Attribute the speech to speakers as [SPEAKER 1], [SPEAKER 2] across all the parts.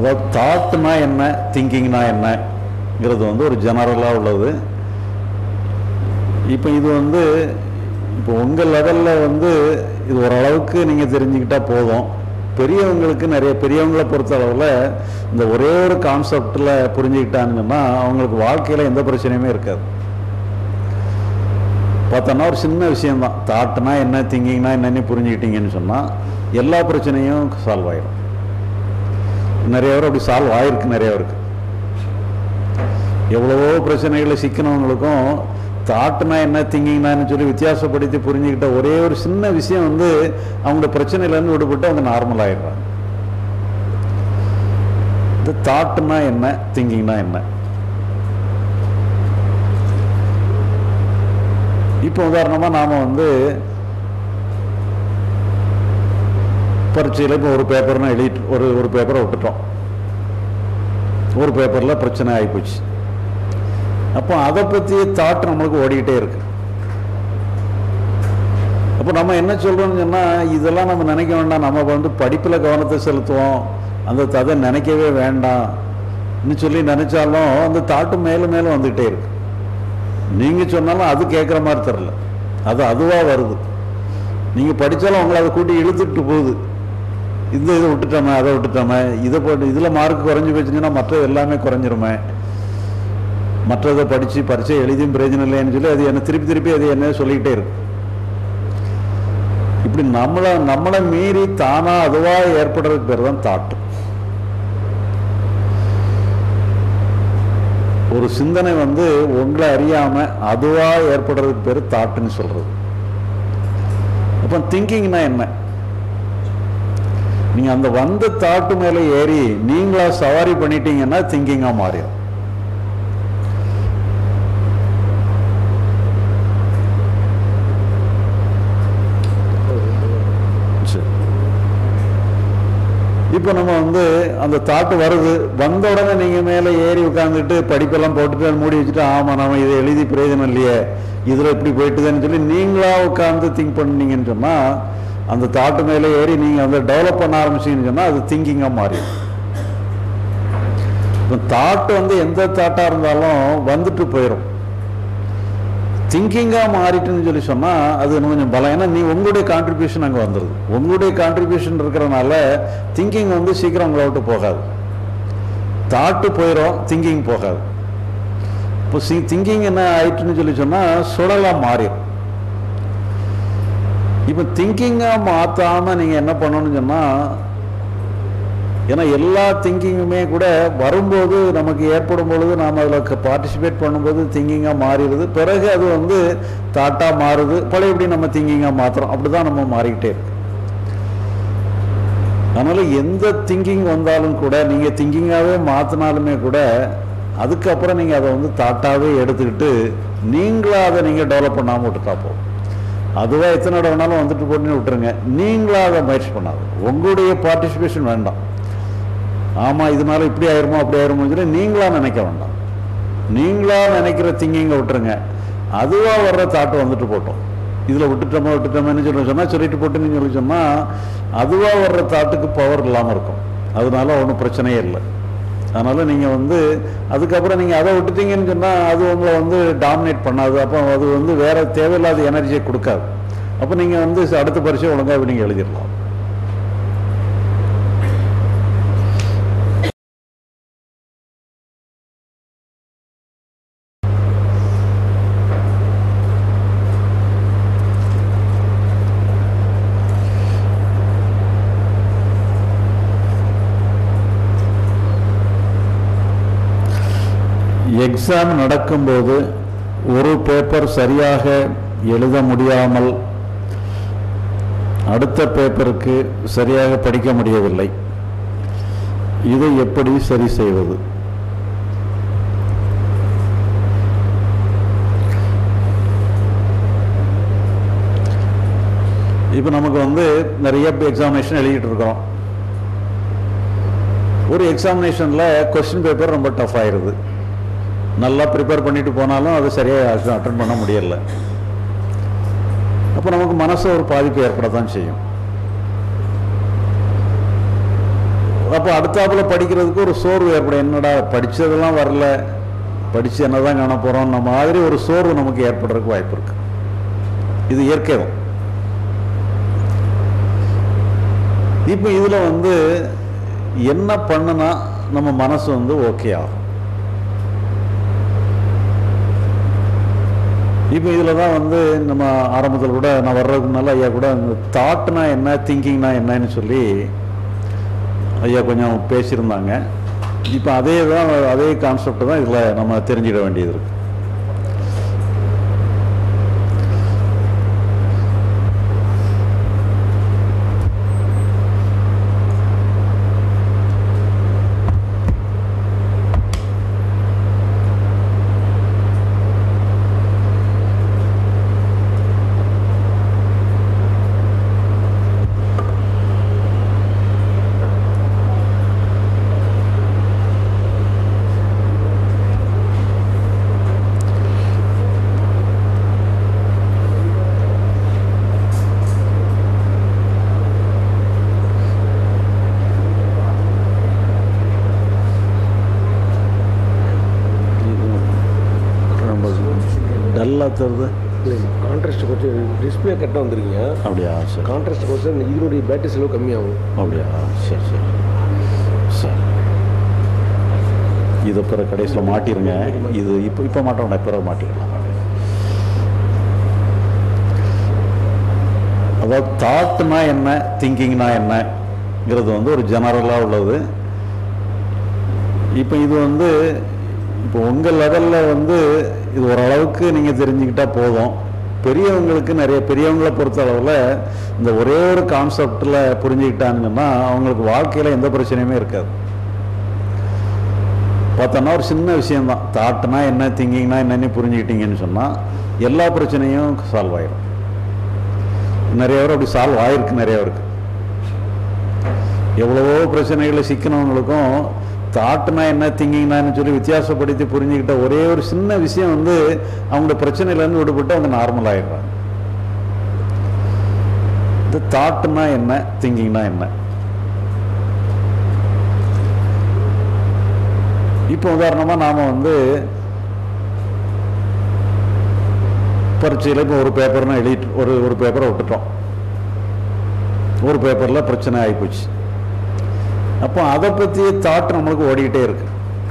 [SPEAKER 1] அதாவது தாட்னா என்ன திங்கிங்னா என்னங்கிறது வந்து ஒரு ஜெனரலாக உள்ளது இப்போ இது வந்து இப்போ உங்கள் லெவலில் வந்து இது ஓரளவுக்கு நீங்கள் தெரிஞ்சுக்கிட்டா போதும் பெரியவங்களுக்கு நிறைய பெரியவங்களை பொறுத்த அளவில் இந்த ஒரே ஒரு கான்செப்டில் புரிஞ்சுக்கிட்டாங்கன்னா அவங்களுக்கு வாழ்க்கையில் எந்த பிரச்சனையுமே இருக்காது பார்த்தோன்னா ஒரு சின்ன விஷயம்தான் தாட்னா என்ன திங்கிங்னா என்னன்னு புரிஞ்சுக்கிட்டீங்கன்னு சொன்னால் எல்லா பிரச்சனையும் சால்வ் ஆயிடும் நிறைய பேர் அப்படி சால்வ் ஆயிருக்கு நிறைய பேருக்கு எவ்வளவோ பிரச்சனைகளை சிக்கினவங்களுக்கும் தாட்னா என்ன திங்கிங்னான்னு சொல்லி வித்தியாசப்படுத்தி புரிஞ்சுக்கிட்ட ஒரே ஒரு சின்ன விஷயம் வந்து அவங்களோட பிரச்சனையிலேருந்து விடுபட்டு அவங்க நார்மல் ஆயிடுறாங்க இந்த தாட்னா என்ன திங்கிங்னா என்ன இப்போ உதாரணமாக நாம் வந்து பரீட்சையில் இப்போ ஒரு பேப்பர்னு எழுதிட்டு ஒரு ஒரு பேப்பரை விட்டுட்டோம் ஒரு பேப்பரில் பிரச்சனை ஆகிப்போச்சு அப்போ அதை பற்றி தாட் நம்மளுக்கு ஓடிக்கிட்டே இருக்கு அப்போ நம்ம என்ன சொல்கிறோம்னு சொன்னால் இதெல்லாம் நம்ம நினைக்க வேண்டாம் நம்ம வந்து படிப்பில் கவனத்தை செலுத்துவோம் அந்த அதை நினைக்கவே வேண்டாம்னு சொல்லி நினச்சாலும் அந்த தாட்டு மேலும் மேலும் வந்துக்கிட்டே இருக்கு நீங்கள் சொன்னாலும் அது கேட்குற மாதிரி தெரில அது அதுவாக வருது நீங்கள் படித்தாலும் உங்களை அதை கூட்டி இழுத்துட்டு போகுது இந்த இதை விட்டுட்டோமே அதை விட்டுட்டோமே இதை போட்டு இதில் மார்க் குறைஞ்சி போச்சுன்னா மற்ற எல்லாமே குறைஞ்சிருமே மற்றதை படித்து பரீட்சை எழுதியும் பிரயோஜனம் இல்லைன்னு சொல்லி அது என்ன திருப்பி திருப்பி அது என்ன சொல்லிக்கிட்டே இருக்கு இப்படி நம்மளை நம்மளை மீறி தானாக அதுவாக ஏற்படுறதுக்கு பேர் தான் தாட்டு ஒரு சிந்தனை வந்து உங்களை அறியாம அதுவா ஏற்படுறதுக்கு பேர் தாட்டுன்னு சொல்றது அப்போ திங்கிங்னா என்ன நீங்க அந்த வந்த தாட்டு மேல ஏறி நீங்களா சவாரி பண்ணிட்டீங்கன்னா திங்கிங்கா மாறிடும் சரி. இப்போ நம்ம வந்து அந்த தாட்டு வருது வந்த உடனே நீங்கள் மேலே ஏறி உட்காந்துட்டு படிப்பெல்லாம் போட்டுட்டு அதை மூடி வச்சுட்டு ஆமாம் நம்ம இதை எழுதி பிரயோஜனம் இல்லையே இதில் இப்படி போயிட்டுதுன்னு சொல்லி நீங்களா உட்காந்து திங்க் பண்ணீங்கன்னு சொன்னால் அந்த தாட்டு மேலே ஏறி நீங்கள் வந்து டெவலப் பண்ண ஆரம்பிச்சீங்கன்னு சொன்னால் அது திங்கிங்காக மாறிடும் இப்போ தாட்டு வந்து எந்த தாட்டாக இருந்தாலும் வந்துட்டு போயிடும் திங்கிங்காக மாறிட்டுன்னு சொல்லி சொன்னால் அது இன்னும் கொஞ்சம் பலம் ஏன்னா நீ உங்களுடைய கான்ட்ரிபியூஷன் அங்கே வந்துடுது உங்களுடைய கான்ட்ரிபியூஷன் இருக்கிறனால திங்கிங் வந்து சீக்கிரம் உங்களை விட்டு போகாது தாட்டு போயிடும் திங்கிங் போகாது இப்போ சி திங்கிங் என்ன ஆயிட்டுன்னு சொல்லி சொன்னால் சுடலாக மாறிடும் இப்போ திங்கிங்காக மாற்றாமல் நீங்கள் என்ன பண்ணணும்னு சொன்னால் ஏன்னா எல்லா திங்கிங்குமே கூட வரும்போது நமக்கு ஏற்படும் பொழுது நாம் அதில் பார்ட்டிசிபேட் பண்ணும்போது திங்கிங்காக மாறிடுது பிறகு அது வந்து தாட்டாக மாறுது பழையபடி நம்ம திங்கிங்காக மாற்றுறோம் அப்படி தான் நம்ம மாறிக்கிட்டே இருக்கு அதனால் எந்த திங்கிங் வந்தாலும் கூட நீங்கள் திங்கிங்காகவே மாற்றினாலுமே கூட அதுக்கப்புறம் நீங்கள் அதை வந்து தாட்டாகவே எடுத்துக்கிட்டு நீங்களாக அதை நீங்கள் டெவலப் பண்ணாமல் விட்டுட்டா போதும் அதுவாக எத்தனை இடம் வேணாலும் வந்துட்டு போட்டுன்னு விட்டுருங்க நீங்களாக அதை முயற்சி பண்ணாது உங்களுடைய பார்ட்டிசிபேஷன் வேண்டாம் ஆமாம் இதனால இப்படி ஆயிருமோ அப்படி ஆயிருமோ சொல்லி நீங்களா நினைக்க வேண்டாம் நீங்களா நினைக்கிற திங்கிங்கை விட்டுருங்க அதுவாக வர்ற தாட்டு வந்துட்டு போட்டோம் இதில் விட்டுட்டோமா விட்டுட்டோமேன்னு சொல்லி சொன்னால் சொல்லிட்டு போட்டுன்னு சொல்லி சொன்னால் அதுவாக வர்ற தாட்டுக்கு பவர் இல்லாமல் இருக்கும் அதனால ஒன்றும் பிரச்சனையே இல்லை அதனால் நீங்கள் வந்து அதுக்கப்புறம் நீங்கள் அதை விட்டுட்டீங்கன்னு சொன்னால் அது உங்களை வந்து டாமினேட் பண்ணாது அப்போ அது வந்து வேற தேவையில்லாத எனர்ஜியை கொடுக்காது அப்போ நீங்கள் வந்து அடுத்த பரிசை ஒழுங்காக நீங்கள் எழுதிடலாம் எக்ஸாம் நடக்கும்போது ஒரு பேப்பர் சரியாக எழுத முடியாமல் அடுத்த பேப்பருக்கு சரியாக படிக்க முடியவில்லை இதை எப்படி சரி செய்வது இப்போ நமக்கு வந்து நிறைய எக்ஸாமினேஷன் எழுதிட்டு இருக்கிறோம் ஒரு எக்ஸாமினேஷனில் கொஸ்டின் பேப்பர் ரொம்ப டஃப் ஆயிடுது நல்லா ப்ரிப்பேர் பண்ணிட்டு போனாலும் அது சரியாக அட்டன் பண்ண முடியல அப்போ நமக்கு மனசு ஒரு பாதிப்பு ஏற்பட தான் செய்யும் அப்போ அடுத்தாப்புல படிக்கிறதுக்கு ஒரு சோர்வு ஏற்படும் என்னடா படிச்சதெல்லாம் வரல படிச்சு என்னதான் காண போறோம் நம்ம மாதிரி ஒரு சோர்வு நமக்கு ஏற்படுறதுக்கு வாய்ப்பு இருக்கு இது இயற்கை தான் இப்போ இதுல வந்து என்ன பண்ணுனா நம்ம மனசு வந்து ஓகே ஆகும் இப்போ இதில் தான் வந்து நம்ம ஆரம்பத்தில் கூட நான் வர்றதுக்கு முன்னால் ஐயா கூட இந்த தாட்னா என்ன திங்கிங்னா என்னன்னு சொல்லி ஐயா கொஞ்சம் பேசியிருந்தாங்க இப்போ அதே தான் அதே கான்செப்ட் தான் இதில் நம்ம தெரிஞ்சிட வேண்டியது இருக்கு ரொம்ப டல்லாக தருது
[SPEAKER 2] கான்ட்ராஸ்ட் கொஞ்சம் டிஸ்பிளே கரெக்டாக வந்திருக்கீங்க
[SPEAKER 1] அப்படியா சரி
[SPEAKER 2] கான்ட்ராஸ்ட் கொஞ்சம் இதனுடைய பேட்டரி செலவு கம்மியாகும்
[SPEAKER 1] அப்படியா சரி சரி சரி இதை பிற கடைசியில் மாட்டிருங்க இது இப்போ இப்போ மாட்டோம் பிறகு மாட்டிக்கலாம் அதாவது தாட்னா என்ன திங்கிங்னா என்னங்கிறது வந்து ஒரு ஜெனரலாக உள்ளது இப்போ இது வந்து இப்போ உங்கள் லெவலில் வந்து இது ஓரளவுக்கு நீங்கள் தெரிஞ்சுக்கிட்டா போதும் பெரியவங்களுக்கு நிறைய பெரியவங்களை பொறுத்த அளவில் இந்த ஒரே ஒரு கான்செப்டில் புரிஞ்சுக்கிட்டாங்கன்னா அவங்களுக்கு வாழ்க்கையில் எந்த பிரச்சனையுமே இருக்காது பார்த்தோன்னா ஒரு சின்ன விஷயம்தான் தாட்னா என்ன திங்கிங்னா என்னன்னு புரிஞ்சுக்கிட்டீங்கன்னு சொன்னால் எல்லா பிரச்சனையும் சால்வ் ஆயிடும் நிறைய பேர் அப்படி சால்வ் ஆயிருக்கு நிறைய பேருக்கு எவ்வளவோ பிரச்சனைகளை சிக்கினவங்களுக்கும் தாட்னா என்ன திங்கிங்னான்னு சொல்லி வித்தியாசப்படுத்தி புரிஞ்சுக்கிட்ட ஒரே ஒரு சின்ன விஷயம் வந்து அவங்களோட பிரச்சனையிலேருந்து விடுபட்டு அவங்க நார்மல் ஆயிடுறாங்க இந்த தாட்னா என்ன திங்கிங்னா என்ன இப்போ உதாரணமாக நாம் வந்து பரீட்சையில் இப்போ ஒரு பேப்பர்னா எழுதிட்டு ஒரு ஒரு பேப்பரை விட்டுட்டோம் ஒரு பேப்பரில் பிரச்சனை ஆகிப்போச்சு அப்போ அதை பற்றிய தாட் நம்மளுக்கு ஓடிக்கிட்டே இருக்கு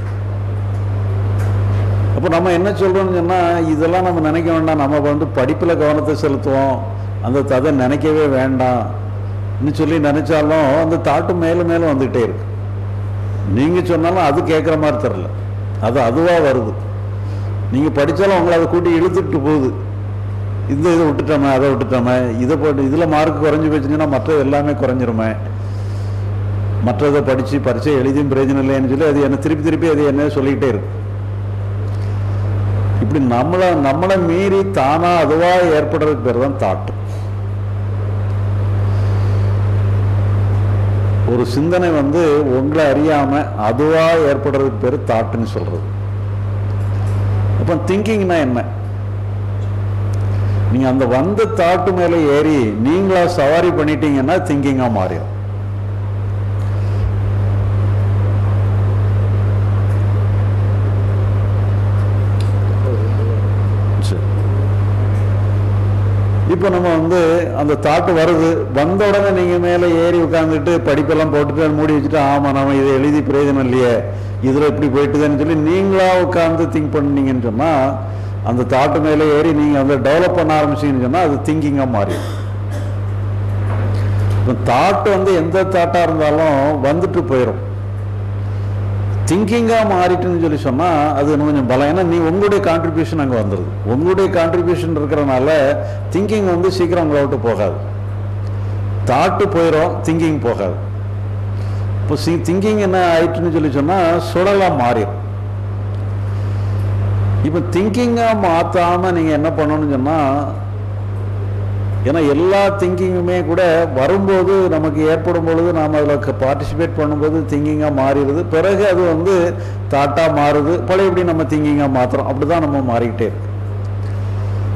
[SPEAKER 1] அப்போ நம்ம என்ன சொல்கிறோம்னு சொன்னால் இதெல்லாம் நம்ம நினைக்க வேண்டாம் நம்ம வந்து படிப்பில் கவனத்தை செலுத்துவோம் அந்த அதை நினைக்கவே வேண்டாம் சொல்லி நினைச்சாலும் அந்த தாட்டு மேலும் மேலும் வந்துக்கிட்டே இருக்கு நீங்கள் சொன்னாலும் அது கேட்குற மாதிரி தெரில அது அதுவாக வருது நீங்கள் படித்தாலும் உங்களை அதை கூட்டி இழுத்துட்டு போகுது இந்த இதை விட்டுட்டோமே அதை விட்டுட்டோமே இதை போட்டு இதில் மார்க் குறைஞ்சி போச்சுன்னா மற்றது எல்லாமே குறைஞ்சிருமே மற்றதை படித்து பரீட்சை எழுதியும் பிரயோஜனம் இல்லைன்னு சொல்லி அது என்ன திருப்பி திருப்பி அது என்ன சொல்லிக்கிட்டே இருக்கு இப்படி நம்மளை நம்மளை மீறி தானாக அதுவாக ஏற்படுறதுக்கு பேர் தான் தாட்டு ஒரு சிந்தனை வந்து உங்களை அறியாம அதுவா ஏற்படுறதுக்கு பேர் தாட்டுன்னு சொல்றது அப்போ திங்கிங்னா என்ன நீங்க அந்த வந்த தாட்டு மேல ஏறி நீங்களா சவாரி பண்ணிட்டீங்கன்னா திங்கிங்கா மாறிடும் சரி. இப்போ நம்ம வந்து அந்த தாட்டு வருது வந்த உடனே நீங்க மேலே ஏறி உட்காந்துட்டு படிப்பெல்லாம் போட்டுட்டு அதை மூடி வச்சுட்டு ஆமா நம்ம இதை எழுதி பிரயோஜனம் இல்லையே இதுல இப்படி போயிட்டுதுன்னு சொல்லி நீங்களா உட்காந்து திங்க் பண்ணீங்கன்னு சொன்னா அந்த தாட்டு மேலே ஏறி நீங்க வந்து டெவலப் பண்ண ஆரம்பிச்சீங்கன்னு சொன்னா அது திங்கிங்கா மாறிடும் இப்போ தாட் வந்து எந்த தாட்டா இருந்தாலும் வந்துட்டு போயிடும் திங்கிங்காக மாறிட்டுன்னு சொல்லி சொன்னால் அது இன்னும் கொஞ்சம் பலம் ஏன்னா நீ உங்களுடைய கான்ட்ரிபியூஷன் அங்கே வந்துடுது உங்களுடைய கான்ட்ரிபியூஷன் இருக்கிறனால திங்கிங் வந்து சீக்கிரம் உங்களை விட்டு போகாது தாட்டு போயிடும் திங்கிங் போகாது இப்போ சி திங்கிங் என்ன ஆயிட்டுன்னு சொல்லி சொன்னால் சுடலாக மாறிடும் இப்போ திங்கிங்காக மாற்றாமல் நீங்கள் என்ன பண்ணணும்னு சொன்னால் ஏன்னா எல்லா திங்கிங்குமே கூட வரும்போது நமக்கு ஏற்படும் பொழுது நாம் அதில் பார்ட்டிசிபேட் பண்ணும்போது திங்கிங்காக மாறிடுது பிறகு அது வந்து தாட்டாக மாறுது பழையபடி நம்ம திங்கிங்காக மாற்றுறோம் அப்படி தான் நம்ம மாறிக்கிட்டே இருக்கு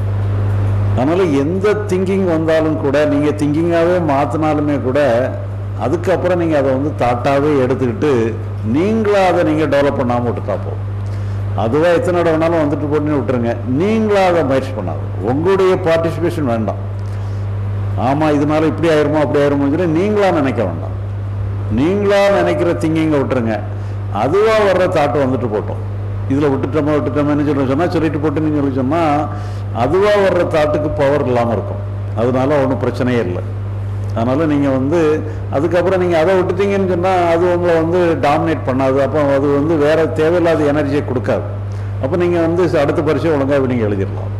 [SPEAKER 1] அதனால் எந்த திங்கிங் வந்தாலும் கூட நீங்கள் திங்கிங்காகவே மாற்றினாலுமே கூட அதுக்கப்புறம் நீங்கள் அதை வந்து தாட்டாகவே எடுத்துக்கிட்டு நீங்களா அதை நீங்கள் டெவலப் பண்ணாமல் விட்டுட்டா போதும் அதுவாக எத்தனை தடவை வேணாலும் வந்துட்டு போட்டுன்னு விட்டுருங்க நீங்களா அதை முயற்சி பண்ணாது உங்களுடைய பார்ட்டிசிபேஷன் வேண்டாம் ஆமாம் இதனால இப்படி ஆயிருமோ அப்படி ஆயிருமோன்னு சொல்லி நீங்களா நினைக்க வேண்டாம் நீங்களா நினைக்கிற திங்கிங்கை விட்டுருங்க அதுவாக வர்ற தாட்டு வந்துட்டு போட்டோம் இதில் விட்டுட்டோமா விட்டுட்டோமேன்னு சொல்லி சொன்னால் சொல்லிட்டு போட்டுன்னு சொல்லி சொன்னால் அதுவாக வர்ற தாட்டுக்கு பவர் இல்லாமல் இருக்கும் அதனால ஒன்றும் பிரச்சனையே இல்லை அதனால் நீங்கள் வந்து அதுக்கப்புறம் நீங்கள் அதை விட்டுட்டீங்கன்னு சொன்னால் அது உங்களை வந்து டாமினேட் பண்ணாது அப்போ அது வந்து வேற தேவையில்லாத எனர்ஜியை கொடுக்காது அப்போ நீங்கள் வந்து அடுத்த பரிசை ஒழுங்காக நீங்கள் எழுதிடலாம்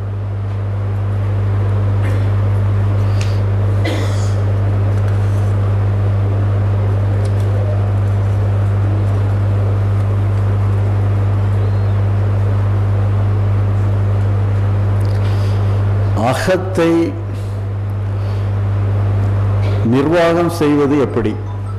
[SPEAKER 1] அகத்தை நிர்வாகம் செய்வது எப்படி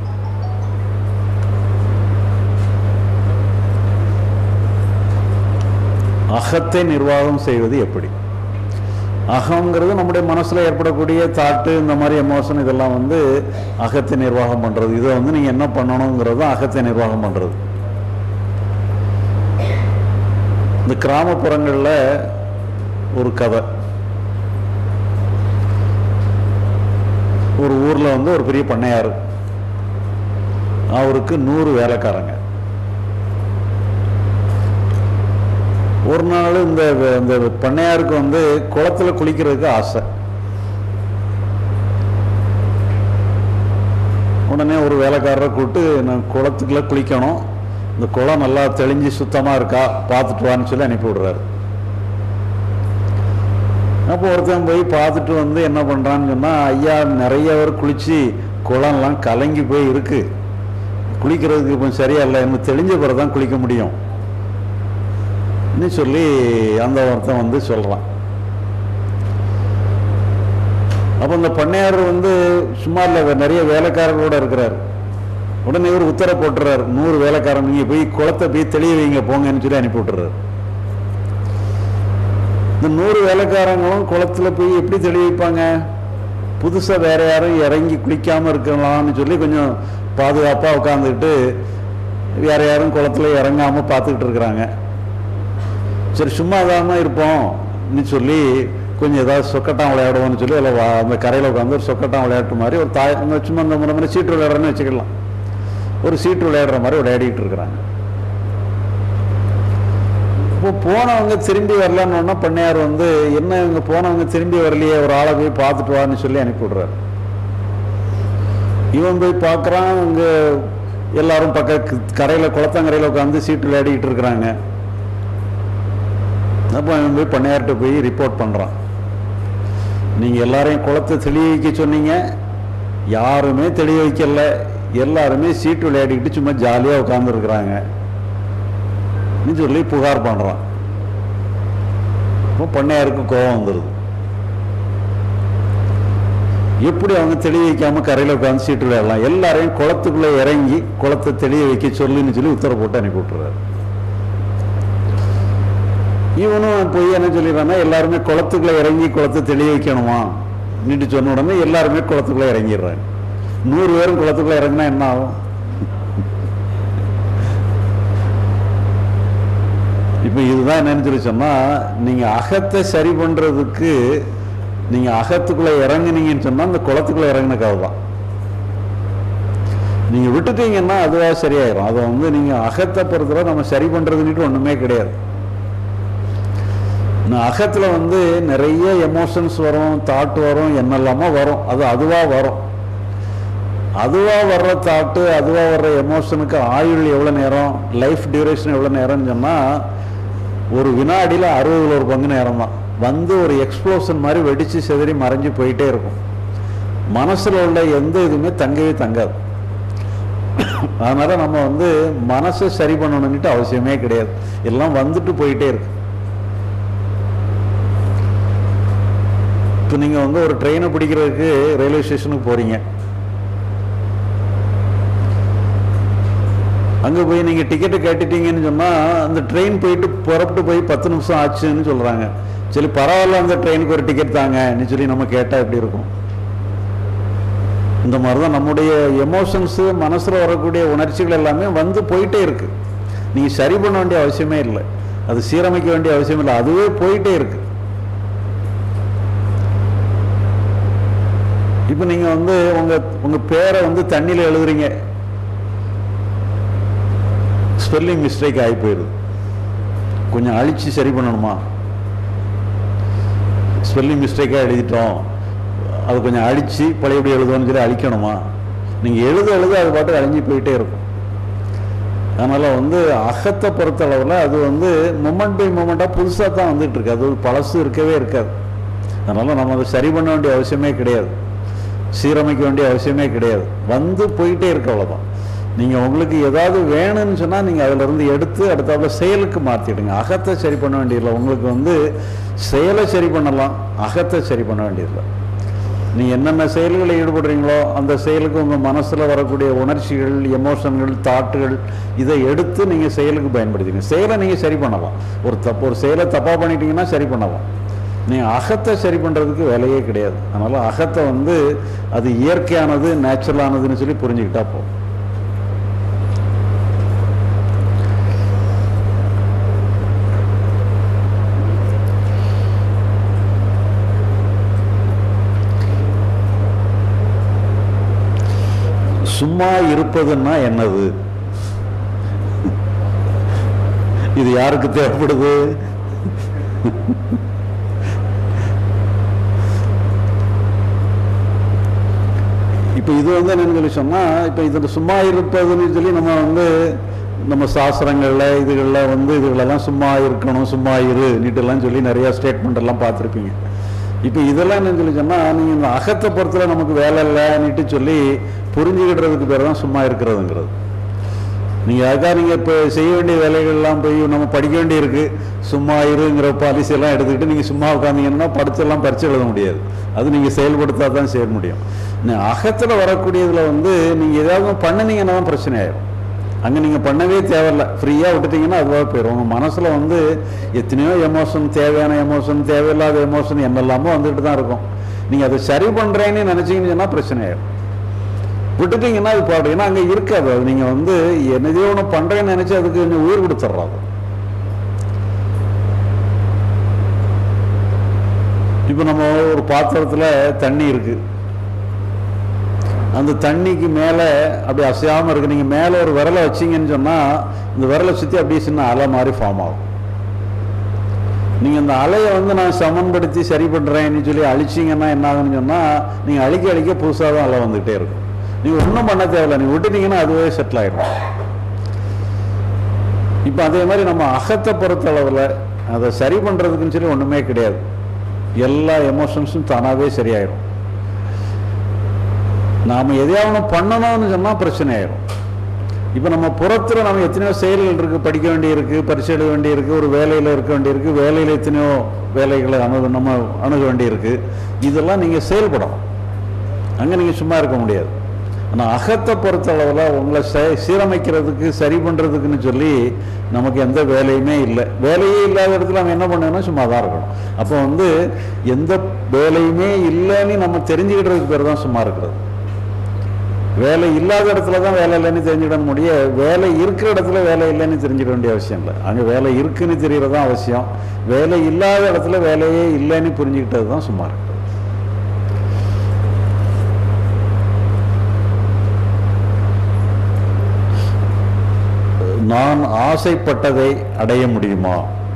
[SPEAKER 1] அகத்தை நிர்வாகம் செய்வது எப்படி அகங்கிறது நம்முடைய மனசுல ஏற்படக்கூடிய தாட்டு இந்த மாதிரி எமோஷன் இதெல்லாம் வந்து அகத்தை நிர்வாகம் பண்றது இதை வந்து நீங்க என்ன பண்ணணுங்கிறது அகத்தை நிர்வாகம் பண்றது இந்த கிராமப்புறங்களில் ஒரு கதை ஒரு ஊர்ல வந்து ஒரு பெரிய பண்ணையார் அவருக்கு நூறு வேலைக்காரங்க ஒரு நாள் இந்த இந்த பண்ணையாருக்கு வந்து குளத்துல குளிக்கிறதுக்கு ஆசை உடனே ஒரு வேலைக்காரரை கூப்பிட்டு நான் குளத்துக்குள்ள குளிக்கணும் இந்த குளம் நல்லா தெளிஞ்சு சுத்தமா இருக்கா பார்த்துட்டு வான்னு சொல்லி அனுப்பி விடுறாரு அப்போ ஒருத்தன் போய் பார்த்துட்டு வந்து என்ன பண்ணுறான்னு சொன்னால் ஐயா நிறைய பேர் குளித்து குளம்லாம் கலங்கி போய் இருக்கு குளிக்கிறதுக்கு இப்போ சரியா இல்லை இன்னும் தெளிஞ்ச பிறகு தான் குளிக்க முடியும் சொல்லி அந்த ஒருத்தன் வந்து சொல்கிறான் அப்போ இந்த பண்ணையார் வந்து சும்மா இல்லை நிறைய வேலைக்காரர்களோட இருக்கிறார் உடனே இவர் உத்தரவு போட்டுறாரு நூறு வேலைக்காரன் நீங்கள் போய் குளத்தை போய் தெளிய வைங்க போங்கன்னு சொல்லி அனுப்பி விட்டுறாரு இந்த நூறு வேலைக்காரங்களும் குளத்துல போய் எப்படி தெளி வைப்பாங்க புதுசா வேற யாரும் இறங்கி குளிக்காம இருக்கலாம்னு சொல்லி கொஞ்சம் பாதுகாப்பா உட்காந்துக்கிட்டு வேற யாரும் குளத்துல இறங்காம பார்த்துக்கிட்டு இருக்கிறாங்க சரி சும்மா இதாம இருப்போம் சொல்லி கொஞ்சம் ஏதாவது சொக்கட்டான் விளையாடுவோம்னு சொல்லி அதில் அந்த கரையில் உட்காந்து ஒரு சொக்கட்டான் விளையாட்டு மாதிரி ஒரு தாய் அந்த சும்மா அந்த மாதிரி சீட்டு விளையாடுறேன்னு வச்சுக்கலாம் ஒரு சீட்டு விளையாடுற மாதிரி விளையாடிட்டு இருக்கிறாங்க இப்போ போனவங்க திரும்பி வரலன்னு பண்ணையார் வந்து என்ன இவங்க போனவங்க திரும்பி வரலையே ஒரு ஆளை போய் பார்த்துட்டு வான்னு சொல்லி அனுப்பி விடுறாரு இவன் போய் பார்க்குறான் இங்க எல்லாரும் பக்க கரையில் குளத்தங்கரையில் உட்காந்து சீட்டு விளையாடிக்கிட்டு இருக்கிறாங்க அப்போ இவன் போய் பண்ணையார்கிட்ட போய் ரிப்போர்ட் பண்ணுறான் நீங்கள் எல்லாரையும் குளத்தை தெளிய வைக்க சொன்னீங்க யாருமே தெளிய வைக்கல எல்லாருமே சீட்டு விளையாடிக்கிட்டு சும்மா ஜாலியாக உட்காந்துருக்குறாங்க சொல்லி புகார் பண்ணுறான் இப்போ பண்ணையாருக்கு கோபம் வந்துடுது எப்படி அவங்க தெளிய வைக்காம கரையில் உட்காந்து சீட்டு விளையாடலாம் எல்லாரையும் குளத்துக்குள்ள இறங்கி குளத்தை தெளிய வைக்க சொல்லுன்னு சொல்லி உத்தரவு போட்டு அனுப்பி விட்டுறாரு இவனும் போய் என்ன சொல்லிடுறான்னா எல்லாருமே குளத்துக்குள்ள இறங்கி குளத்தை தெளிய வைக்கணுமா நீட்டு சொன்ன உடனே எல்லாருமே குளத்துக்குள்ள இறங்கிடுறாங்க நூறு பேரும் குளத்துக்குள்ள இறங்கினா என்ன ஆகும் இப்போ இதுதான் என்னன்னு சொல்லி சொன்னால் நீங்கள் அகத்தை சரி பண்ணுறதுக்கு நீங்கள் அகத்துக்குள்ளே இறங்குனீங்கன்னு சொன்னால் அந்த குளத்துக்குள்ளே இறங்கின கதை தான் நீங்கள் விட்டுட்டீங்கன்னா அதுவாக சரியாயிரும் அதை வந்து நீங்கள் அகத்தை பொறுத்தவரை நம்ம சரி பண்ணுறதுன்னுட்டு ஒன்றுமே கிடையாது நான் அகத்தில் வந்து நிறைய எமோஷன்ஸ் வரும் தாட் வரும் என்னெல்லாமோ வரும் அது அதுவாக வரும் அதுவாக வர்ற தாட்டு அதுவாக வர்ற எமோஷனுக்கு ஆயுள் எவ்வளோ நேரம் லைஃப் டியூரேஷன் எவ்வளோ நேரம்னு சொன்னால் ஒரு வினாடியில் அறுபதுல ஒரு பங்கு நேரம் தான் வந்து ஒரு எக்ஸ்ப்ளோஷன் மாதிரி வெடித்து செதறி மறைஞ்சு போயிட்டே இருக்கும் மனசில் உள்ள எந்த இதுவுமே தங்கவே தங்காது அதனால நம்ம வந்து மனசை சரி பண்ணணும்னுட்டு அவசியமே கிடையாது எல்லாம் வந்துட்டு போயிட்டே இருக்கு இப்போ நீங்கள் வந்து ஒரு ட்ரெயினை பிடிக்கிறதுக்கு ரயில்வே ஸ்டேஷனுக்கு போகிறீங்க அங்கே போய் நீங்கள் டிக்கெட்டு கேட்டுட்டீங்கன்னு சொன்னால் அந்த ட்ரெயின் போயிட்டு புறப்பட்டு போய் பத்து நிமிஷம் ஆச்சுன்னு சொல்கிறாங்க சரி பரவாயில்ல அந்த ட்ரெயினுக்கு ஒரு டிக்கெட் தாங்கன்னு சொல்லி நம்ம கேட்டால் எப்படி இருக்கும் இந்த மாதிரி தான் நம்முடைய எமோஷன்ஸு மனசில் வரக்கூடிய உணர்ச்சிகள் எல்லாமே வந்து போயிட்டே இருக்கு நீங்கள் சரி பண்ண வேண்டிய அவசியமே இல்லை அது சீரமைக்க வேண்டிய அவசியம் இல்லை அதுவே போயிட்டே இருக்கு இப்போ நீங்கள் வந்து உங்கள் உங்கள் பேரை வந்து தண்ணியில் எழுதுறீங்க ஸ்பெல்லிங் மிஸ்டேக் ஆகி போயிடுது கொஞ்சம் அழிச்சு சரி பண்ணணுமா ஸ்பெல்லிங் மிஸ்டேக்காக எழுதிட்டோம் அது கொஞ்சம் அழிச்சு பழையபடி எழுதுவோம்னு சொல்லி அழிக்கணுமா நீங்கள் எழுத எழுத அது பாட்டு அழிஞ்சு போயிட்டே இருக்கும் அதனால் வந்து அகத்தை பொறுத்த அளவில் அது வந்து மொமெண்ட் பை மொமெண்ட்டாக புதுசாக தான் வந்துட்டு இருக்கு அது பழசு இருக்கவே இருக்காது அதனால் நம்ம அதை சரி பண்ண வேண்டிய அவசியமே கிடையாது சீரமைக்க வேண்டிய அவசியமே கிடையாது வந்து போயிட்டே இருக்கு அவ்வளோதான் நீங்கள் உங்களுக்கு ஏதாவது வேணும்னு சொன்னால் நீங்கள் அதிலிருந்து எடுத்து அடுத்தாப்புல செயலுக்கு மாற்றிடுங்க அகத்தை சரி பண்ண வேண்டியதில்லை உங்களுக்கு வந்து செயலை சரி பண்ணலாம் அகத்தை சரி பண்ண வேண்டியதில்லை நீங்கள் என்னென்ன செயல்களில் ஈடுபடுறீங்களோ அந்த செயலுக்கு உங்கள் மனசில் வரக்கூடிய உணர்ச்சிகள் எமோஷன்கள் தாட்டுகள் இதை எடுத்து நீங்கள் செயலுக்கு பயன்படுத்திங்க செயலை நீங்கள் சரி பண்ணலாம் ஒரு தப்பு ஒரு செயலை தப்பாக பண்ணிட்டீங்கன்னா சரி பண்ணலாம் நீங்கள் அகத்தை சரி பண்ணுறதுக்கு வேலையே கிடையாது அதனால் அகத்தை வந்து அது இயற்கையானது நேச்சுரலானதுன்னு சொல்லி புரிஞ்சுக்கிட்டா போதும் சும்மா இருப்பதுன்னா என்னது இது யாருக்கு தேவைப்படுது இப்போ இது வந்து என்னன்னு சொல்லி சொன்னால் இப்போ இதில் சும்மா இருப்பதுன்னு சொல்லி நம்ம வந்து நம்ம சாஸ்திரங்களில் இதுகளில் வந்து இதுகளெல்லாம் சும்மா இருக்கணும் சும்மா இரு நீட்டெல்லாம் சொல்லி நிறையா ஸ்டேட்மெண்ட் எல்லாம் பார்த்துருப்பீங்க இப்போ இதெல்லாம் என்னன்னு சொல்லி சொன்னால் நீங்கள் இந்த அகத்தை பொறுத்தல நமக்கு வேலை இல்லை நீட்டு சொல்லி புரிஞ்சுக்கிடுறதுக்கு பேர் தான் சும்மா இருக்கிறதுங்கிறது நீங்கள் அதுக்காக நீங்கள் இப்போ செய்ய வேண்டிய வேலைகள்லாம் போய் நம்ம படிக்க வேண்டியிருக்கு சும்மா இருங்கிற பாலிசி எல்லாம் எடுத்துக்கிட்டு நீங்கள் சும்மா உட்காந்தீங்கன்னா படிச்செல்லாம் பரிச்சு எழுத முடியாது அது நீங்கள் செயல்படுத்தா தான் செய்ய முடியும் நீ- அகத்துல வரக்கூடியதுல வந்து நீங்கள் ஏதாவது பண்ணினீங்கன்னா தான் பிரச்சனை ஆயிடும் அங்கே நீங்கள் பண்ணவே தேவையில்ல ஃப்ரீயாக விட்டுட்டீங்கன்னா அதுவாக போயிடும் உங்கள் மனசில் வந்து எத்தனையோ எமோஷன் தேவையான எமோஷன் தேவையில்லாத எமோஷன் என்னெல்லாமோ வந்துட்டு தான் இருக்கும் நீங்கள் அதை சரி பண்ணுறேன்னு நினச்சிங்கன்னு சொன்னால் பிரச்சனை ஆயிடும் விட்டுட்டீங்கன்னா அது பாடு ஏன்னா அங்கே இருக்காது அது நீங்கள் வந்து என்னதையோ ஒன்று பண்ணுறேன்னு நினச்சி அதுக்கு கொஞ்சம் உயிர் கொடுத்துட்றாது இப்போ நம்ம ஒரு பாத்திரத்தில் தண்ணி இருக்கு அந்த தண்ணிக்கு மேலே அப்படி அசையாமல் இருக்கு நீங்கள் மேலே ஒரு விரலை வச்சீங்கன்னு சொன்னால் இந்த விரலை சுற்றி அப்படியே சின்ன அலை மாதிரி ஃபார்ம் ஆகும் நீங்கள் இந்த அலையை வந்து நான் சமன்படுத்தி சரி பண்ணுறேன்னு சொல்லி அழிச்சிங்கன்னா என்ன ஆகும்னு சொன்னால் நீங்கள் அழிக்க அழிக்க புதுசாக தான் அலை வந்துகிட்டே இருக்கும் நீங்கள் ஒன்றும் பண்ண தேவையில்ல நீங்கள் விட்டுட்டீங்கன்னா அதுவே செட்டில் ஆகிடும் இப்போ அதே மாதிரி நம்ம அகத்தை பொறுத்த அளவில் அதை சரி பண்ணுறதுக்குன்னு சொல்லி ஒன்றுமே கிடையாது எல்லா எமோஷன்ஸும் தானாகவே சரியாயிடும் நாம் எதையாவது பண்ணணும்னு சொன்னால் பிரச்சனை ஆயிடும் இப்போ நம்ம புறத்தில் நம்ம எத்தனையோ செயல்கள் இருக்குது படிக்க வேண்டியிருக்கு பரிசு எழுத வேண்டியிருக்கு ஒரு வேலையில் இருக்க வேண்டியிருக்கு வேலையில் எத்தனையோ வேலைகளை அணுக நம்ம அணுக வேண்டியிருக்கு இதெல்லாம் நீங்கள் செயல்படணும் அங்கே நீங்கள் சும்மா இருக்க முடியாது ஆனால் அகத்தை பொறுத்த அளவில் உங்களை செ- சீரமைக்கிறதுக்கு சரி பண்ணுறதுக்குன்னு சொல்லி நமக்கு எந்த வேலையுமே இல்லை வேலையே இல்லாத இடத்துல நம்ம என்ன பண்ணணும்னா சும்மா தான் இருக்கணும் அப்போ வந்து எந்த வேலையுமே இல்லைன்னு நம்ம தெரிஞ்சுக்கிட்டதுக்கு பேர் தான் சும்மா இருக்கிறது வேலை இல்லாத இடத்துல தான் வேலை இல்லைன்னு தெரிஞ்சுக்கிட முடிய வேலை இருக்கிற இடத்துல வேலை இல்லைன்னு தெரிஞ்சுக்க வேண்டிய அவசியம் இல்லை அங்கே வேலை இருக்குன்னு தெரியறது தான் அவசியம் வேலை இல்லாத இடத்துல வேலையே இல்லைன்னு புரிஞ்சுக்கிட்டது தான் சும்மா இருக்கு நான் ஆசைப்பட்டதை அடைய முடியுமா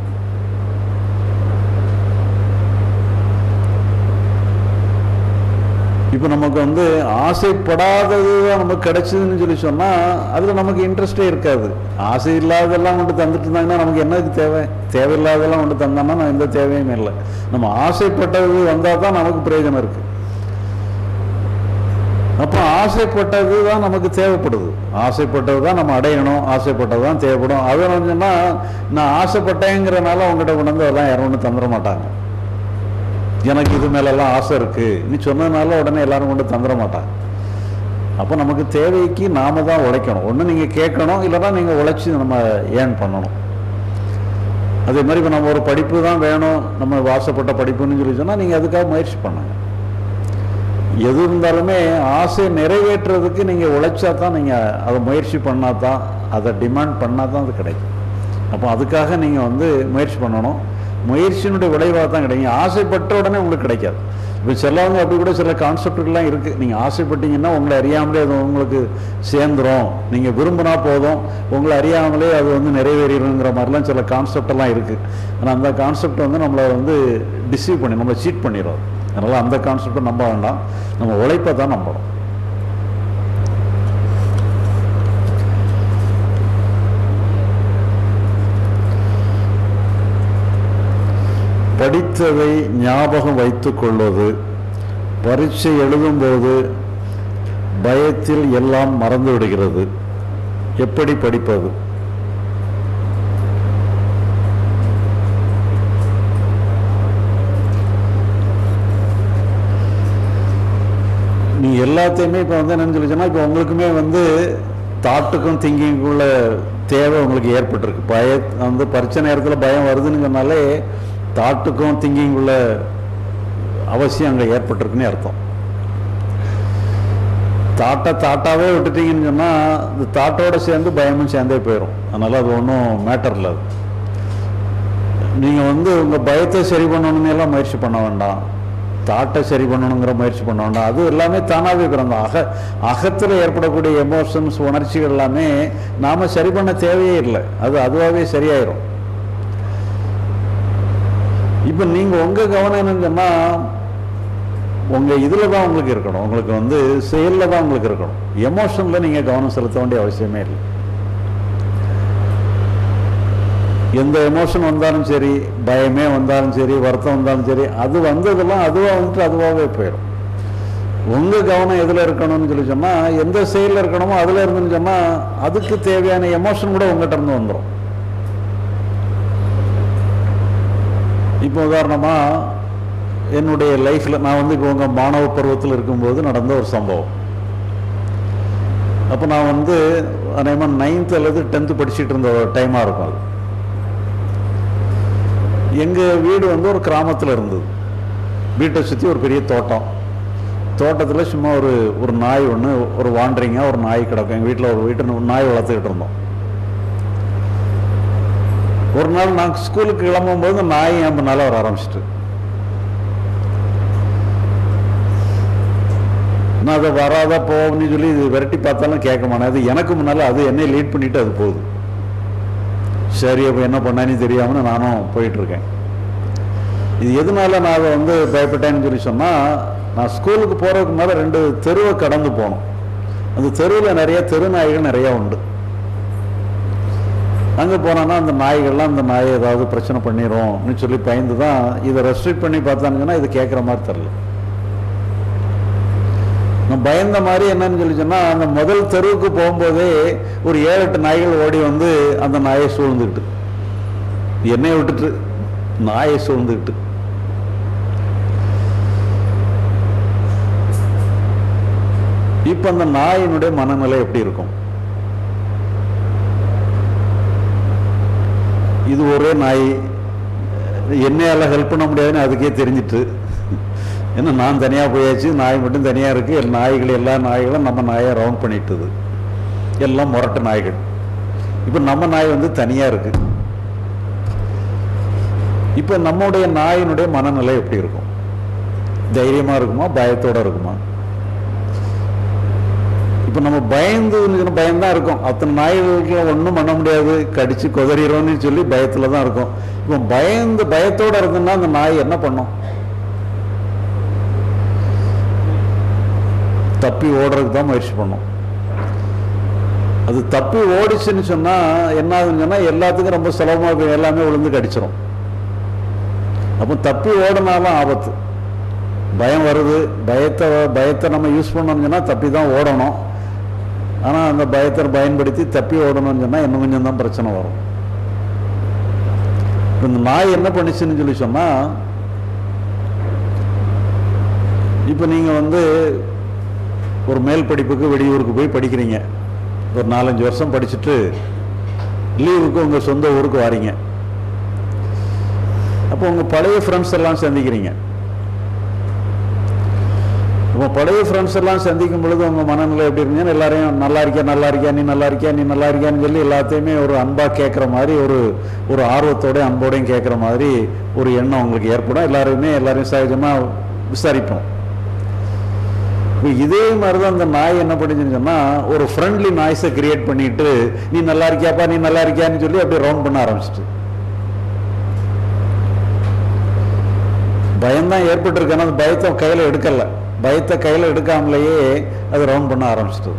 [SPEAKER 1] இப்போ நமக்கு வந்து ஆசைப்படாதது தான் நமக்கு கிடைச்சதுன்னு சொல்லி சொன்னால் அதில் நமக்கு இன்ட்ரெஸ்டே இருக்காது ஆசை இல்லாததெல்லாம் கொண்டு தந்துட்டு இருந்தாங்கன்னா நமக்கு என்னதுக்கு தேவை தேவையில்லாததெல்லாம் கொண்டு தந்தோம்னா நம்ம எந்த தேவையும் இல்லை நம்ம ஆசைப்பட்டது வந்தால் தான் நமக்கு பிரயோஜனம் இருக்குது அப்போ ஆசைப்பட்டது தான் நமக்கு தேவைப்படுது ஆசைப்பட்டது தான் நம்ம அடையணும் ஆசைப்பட்டது தான் தேவைப்படும் அதை சொன்னா நான் ஆசைப்பட்டேங்கிறனால உங்ககிட்ட கொண்டு வந்து அதெல்லாம் யாரும் ஒன்றும் தந்துட மாட்டாங்க எனக்கு இது மேலெல்லாம் ஆசை இருக்கு நீ சொன்னதுனால உடனே எல்லாரும் கொண்டு தந்துட மாட்டாங்க அப்போ நமக்கு தேவைக்கு நாம தான் உழைக்கணும் ஒன்று நீங்கள் கேட்கணும் இல்லைன்னா நீங்கள் உழைச்சி நம்ம ஏர்ன் பண்ணணும் அதே மாதிரி இப்போ நம்ம ஒரு படிப்பு தான் வேணும் நம்ம வாசப்பட்ட படிப்புன்னு சொல்லி சொன்னால் நீங்கள் அதுக்காக முயற்சி பண்ணுங்க எது இருந்தாலுமே ஆசை நிறைவேற்றுறதுக்கு நீங்கள் உழைச்சா தான் நீங்கள் அதை முயற்சி பண்ணால் தான் அதை டிமாண்ட் பண்ணால் தான் அது கிடைக்கும் அப்போ அதுக்காக நீங்கள் வந்து முயற்சி பண்ணணும் முயற்சியினுடைய விளைவாக தான் கிடைக்கும் ஆசைப்பட்ட உடனே உங்களுக்கு கிடைக்காது இப்போ சிலவங்க அப்படி கூட சில கான்செப்டுகள்லாம் இருக்குது நீங்கள் ஆசைப்பட்டீங்கன்னா உங்களை அறியாமலே அது உங்களுக்கு சேர்ந்துரும் நீங்கள் விரும்பினா போதும் உங்களை அறியாமலே அது வந்து நிறைவேறிடுங்கிற மாதிரிலாம் சில கான்செப்டெல்லாம் இருக்குது ஆனால் அந்த கான்செப்ட் வந்து நம்மளை வந்து டிசீவ் பண்ணி நம்மளை சீட் பண்ணிடும் அதனால் அந்த கான்செப்டை நம்ப வேண்டாம் நம்ம உழைப்பை தான் நம்பணும் படித்ததை ஞாபகம் வைத்துக் கொள்வது பரீட்சை எழுதும்போது பயத்தில் எல்லாம் மறந்து விடுகிறது எப்படி படிப்பது நீ எல்லாத்தையுமே இப்போ வந்து என்னன்னு சொல்லி சொன்னா இப்போ உங்களுக்குமே வந்து தாட்டுக்கும் திங்கிங்குள்ள தேவை உங்களுக்கு ஏற்பட்டிருக்கு பய வந்து பரீட்சை நேரத்தில் பயம் வருதுன்னு சொன்னாலே தாட்டுக்கும் திங்கிங்குள்ள அவசியம் அங்கே ஏற்பட்டிருக்குன்னு அர்த்தம் தாட்டை தாட்டாவே விட்டுட்டீங்கன்னு சொன்னால் இந்த தாட்டோட சேர்ந்து பயமும் சேர்ந்தே போயிடும் அதனால் அது ஒன்றும் மேட்டர் இல்லை அது நீங்கள் வந்து உங்கள் பயத்தை சரி பண்ணணும்னு எல்லாம் முயற்சி பண்ண வேண்டாம் தாட்டை சரி பண்ணணுங்கிற முயற்சி பண்ண வேண்டாம் அது எல்லாமே தானாகவே பிறந்த அக அகத்தில் ஏற்படக்கூடிய எமோஷன்ஸ் உணர்ச்சிகள் எல்லாமே நாம் சரி பண்ண தேவையே இல்லை அது அதுவாகவே சரியாயிரும் இப்போ நீங்கள் உங்கள் கவனம் என்னன்னு சொன்னால் உங்கள் இதில் தான் உங்களுக்கு இருக்கணும் உங்களுக்கு வந்து செயலில் தான் உங்களுக்கு இருக்கணும் எமோஷனில் நீங்கள் கவனம் செலுத்த வேண்டிய அவசியமே இல்லை எந்த எமோஷன் வந்தாலும் சரி பயமே வந்தாலும் சரி வருத்தம் வந்தாலும் சரி அது வந்ததெல்லாம் அதுவாக வந்துட்டு அதுவாகவே போயிடும் உங்கள் கவனம் எதில் இருக்கணும்னு சொல்லி சொன்னால் எந்த செயலில் இருக்கணுமோ அதில் இருந்துன்னு சொன்னால் அதுக்கு தேவையான எமோஷன் கூட உங்கள்கிட்ட இருந்து வந்துடும் இப்போ உதாரணமாக என்னுடைய லைஃப்பில் நான் வந்து இப்போ உங்கள் மாணவ பருவத்தில் இருக்கும்போது நடந்த ஒரு சம்பவம் அப்போ நான் வந்து அதேமாதிரி நைன்த் அல்லது டென்த்து படிச்சுட்டு இருந்த டைமாக இருக்கும் அது எங்கள் வீடு வந்து ஒரு கிராமத்தில் இருந்தது வீட்டை சுற்றி ஒரு பெரிய தோட்டம் தோட்டத்தில் சும்மா ஒரு ஒரு நாய் ஒன்று ஒரு வாண்டரிங்காக ஒரு நாய் கிடக்கும் எங்கள் வீட்டில் ஒரு வீட்டு ஒரு நாய் வளர்த்துக்கிட்டு இருந்தோம் ஒரு நாள் நான் ஸ்கூலுக்கு கிளம்பும்போது இந்த நாய் என் முன்னால் வர ஆரம்பிச்சிட்டு நான் அதை வராத போகணும்னு சொல்லி இது விரட்டி பார்த்தாலும் கேட்க மாட்டேன் அது எனக்கு முன்னால் அது என்னை லீட் பண்ணிட்டு அது போகுது சரி அப்போ என்ன பண்ணான்னு தெரியாமல் நானும் போயிட்டுருக்கேன் இது எதனால நான் அதை வந்து பயப்பட்டேன்னு சொல்லி சொன்னால் நான் ஸ்கூலுக்கு போகிறதுக்கு மேலே ரெண்டு தெருவை கடந்து போனோம் அந்த தெருவில் நிறைய தெரு நாய்கள் நிறையா உண்டு அங்கே போனோன்னா அந்த நாய்கள்லாம் அந்த நாயை ஏதாவது பிரச்சனை பண்ணிடும்னு சொல்லி பயந்து தான் இதை ரெஸ்ட்ரிக்ட் பண்ணி பார்த்தானுங்கன்னா இது கேட்குற மாதிரி தெரில நான் பயந்த மாதிரி என்னன்னு சொல்லி சொன்னால் அந்த முதல் தெருவுக்கு போகும்போதே ஒரு ஏழு எட்டு நாய்கள் ஓடி வந்து அந்த நாயை சூழ்ந்துக்கிட்டு என்னைய விட்டுட்டு நாயை சூழ்ந்துக்கிட்டு இப்போ அந்த நாயினுடைய மனநிலை எப்படி இருக்கும் இது ஒரே நாய் என்னையால ஹெல்ப் பண்ண முடியாதுன்னு அதுக்கே தெரிஞ்சிட்டு ஏன்னா நான் தனியாக போயாச்சு நாய் மட்டும் தனியாக இருக்குது எல்லா நாய்கள் எல்லா நாய்களும் நம்ம நாயை ரவுண்ட் பண்ணிட்டுது எல்லாம் முரட்டு நாய்கள் இப்போ நம்ம நாய் வந்து தனியாக இருக்கு இப்போ நம்முடைய நாயினுடைய மனநிலை எப்படி இருக்கும் தைரியமாக இருக்குமா பயத்தோட இருக்குமா இப்போ நம்ம பயந்து பயம்தான் இருக்கும் அத்தனை நாய்களுக்கு ஒன்றும் பண்ண முடியாது கடிச்சு கொதறிடும்னு சொல்லி பயத்தில் தான் இருக்கும் இப்போ பயந்து பயத்தோட இருந்ததுன்னா அந்த நாய் என்ன பண்ணும் தப்பி ஓடுறதுக்கு தான் முயற்சி பண்ணும் அது தப்பி ஓடிச்சுன்னு சொன்னால் என்ன ஆகுதுன்னு சொன்னால் எல்லாத்துக்கும் ரொம்ப சுலபமாக எல்லாமே விழுந்து கடிச்சிரும் அப்போ தப்பி ஓடினாலும் ஆபத்து பயம் வருது பயத்தை பயத்தை நம்ம யூஸ் பண்ணோம்னு சொன்னால் தப்பி தான் ஓடணும் ஆனால் அந்த பயத்தை பயன்படுத்தி தப்பி ஓடணும்னு சொன்னால் இன்னும் கொஞ்சம் தான் பிரச்சனை வரும் இப்போ இந்த நாய் என்ன பண்ணிச்சுன்னு சொல்லி சொன்னால் இப்போ நீங்கள் வந்து ஒரு மேல் படிப்புக்கு வெளியூருக்கு போய் படிக்கிறீங்க ஒரு நாலஞ்சு வருஷம் படிச்சுட்டு லீவுக்கு உங்கள் சொந்த ஊருக்கு வாரீங்க அப்போ உங்கள் பழைய ஃப்ரெண்ட்ஸ் எல்லாம் சந்திக்கிறீங்க இப்போ பழைய ஃப்ரெண்ட்ஸ் எல்லாம் சந்திக்கும் பொழுது உங்கள் மனநிலை எப்படி இருந்தீங்கன்னா எல்லாரையும் நல்லா இருக்கியா நல்லா இருக்கியா நீ நல்லா இருக்கியா நீ நல்லா இருக்கியான்னு சொல்லி எல்லாத்தையுமே ஒரு அன்பாக கேட்குற மாதிரி ஒரு ஒரு ஆர்வத்தோடய அன்போடையும் கேட்குற மாதிரி ஒரு எண்ணம் உங்களுக்கு ஏற்படும் எல்லாரையுமே எல்லாரையும் சகஜமாக விசாரிப்போம் இப்போ இதே மாதிரி தான் அந்த நாய் என்ன பண்ணுச்சுன்னு சொன்னால் ஒரு ஃப்ரெண்ட்லி நாய்ஸை கிரியேட் பண்ணிட்டு நீ நல்லா இருக்கியாப்பா நீ நல்லா இருக்கியான்னு சொல்லி அப்படியே ரவுண்ட் பண்ண ஆரம்பிச்சிட்டு பயம்தான் ஏற்பட்டிருக்கு ஆனால் அந்த பயத்தை கையில் எடுக்கலை பயத்தை கையில் எடுக்காமலேயே அது ரவுண்ட் பண்ண ஆரம்பிச்சிட்டது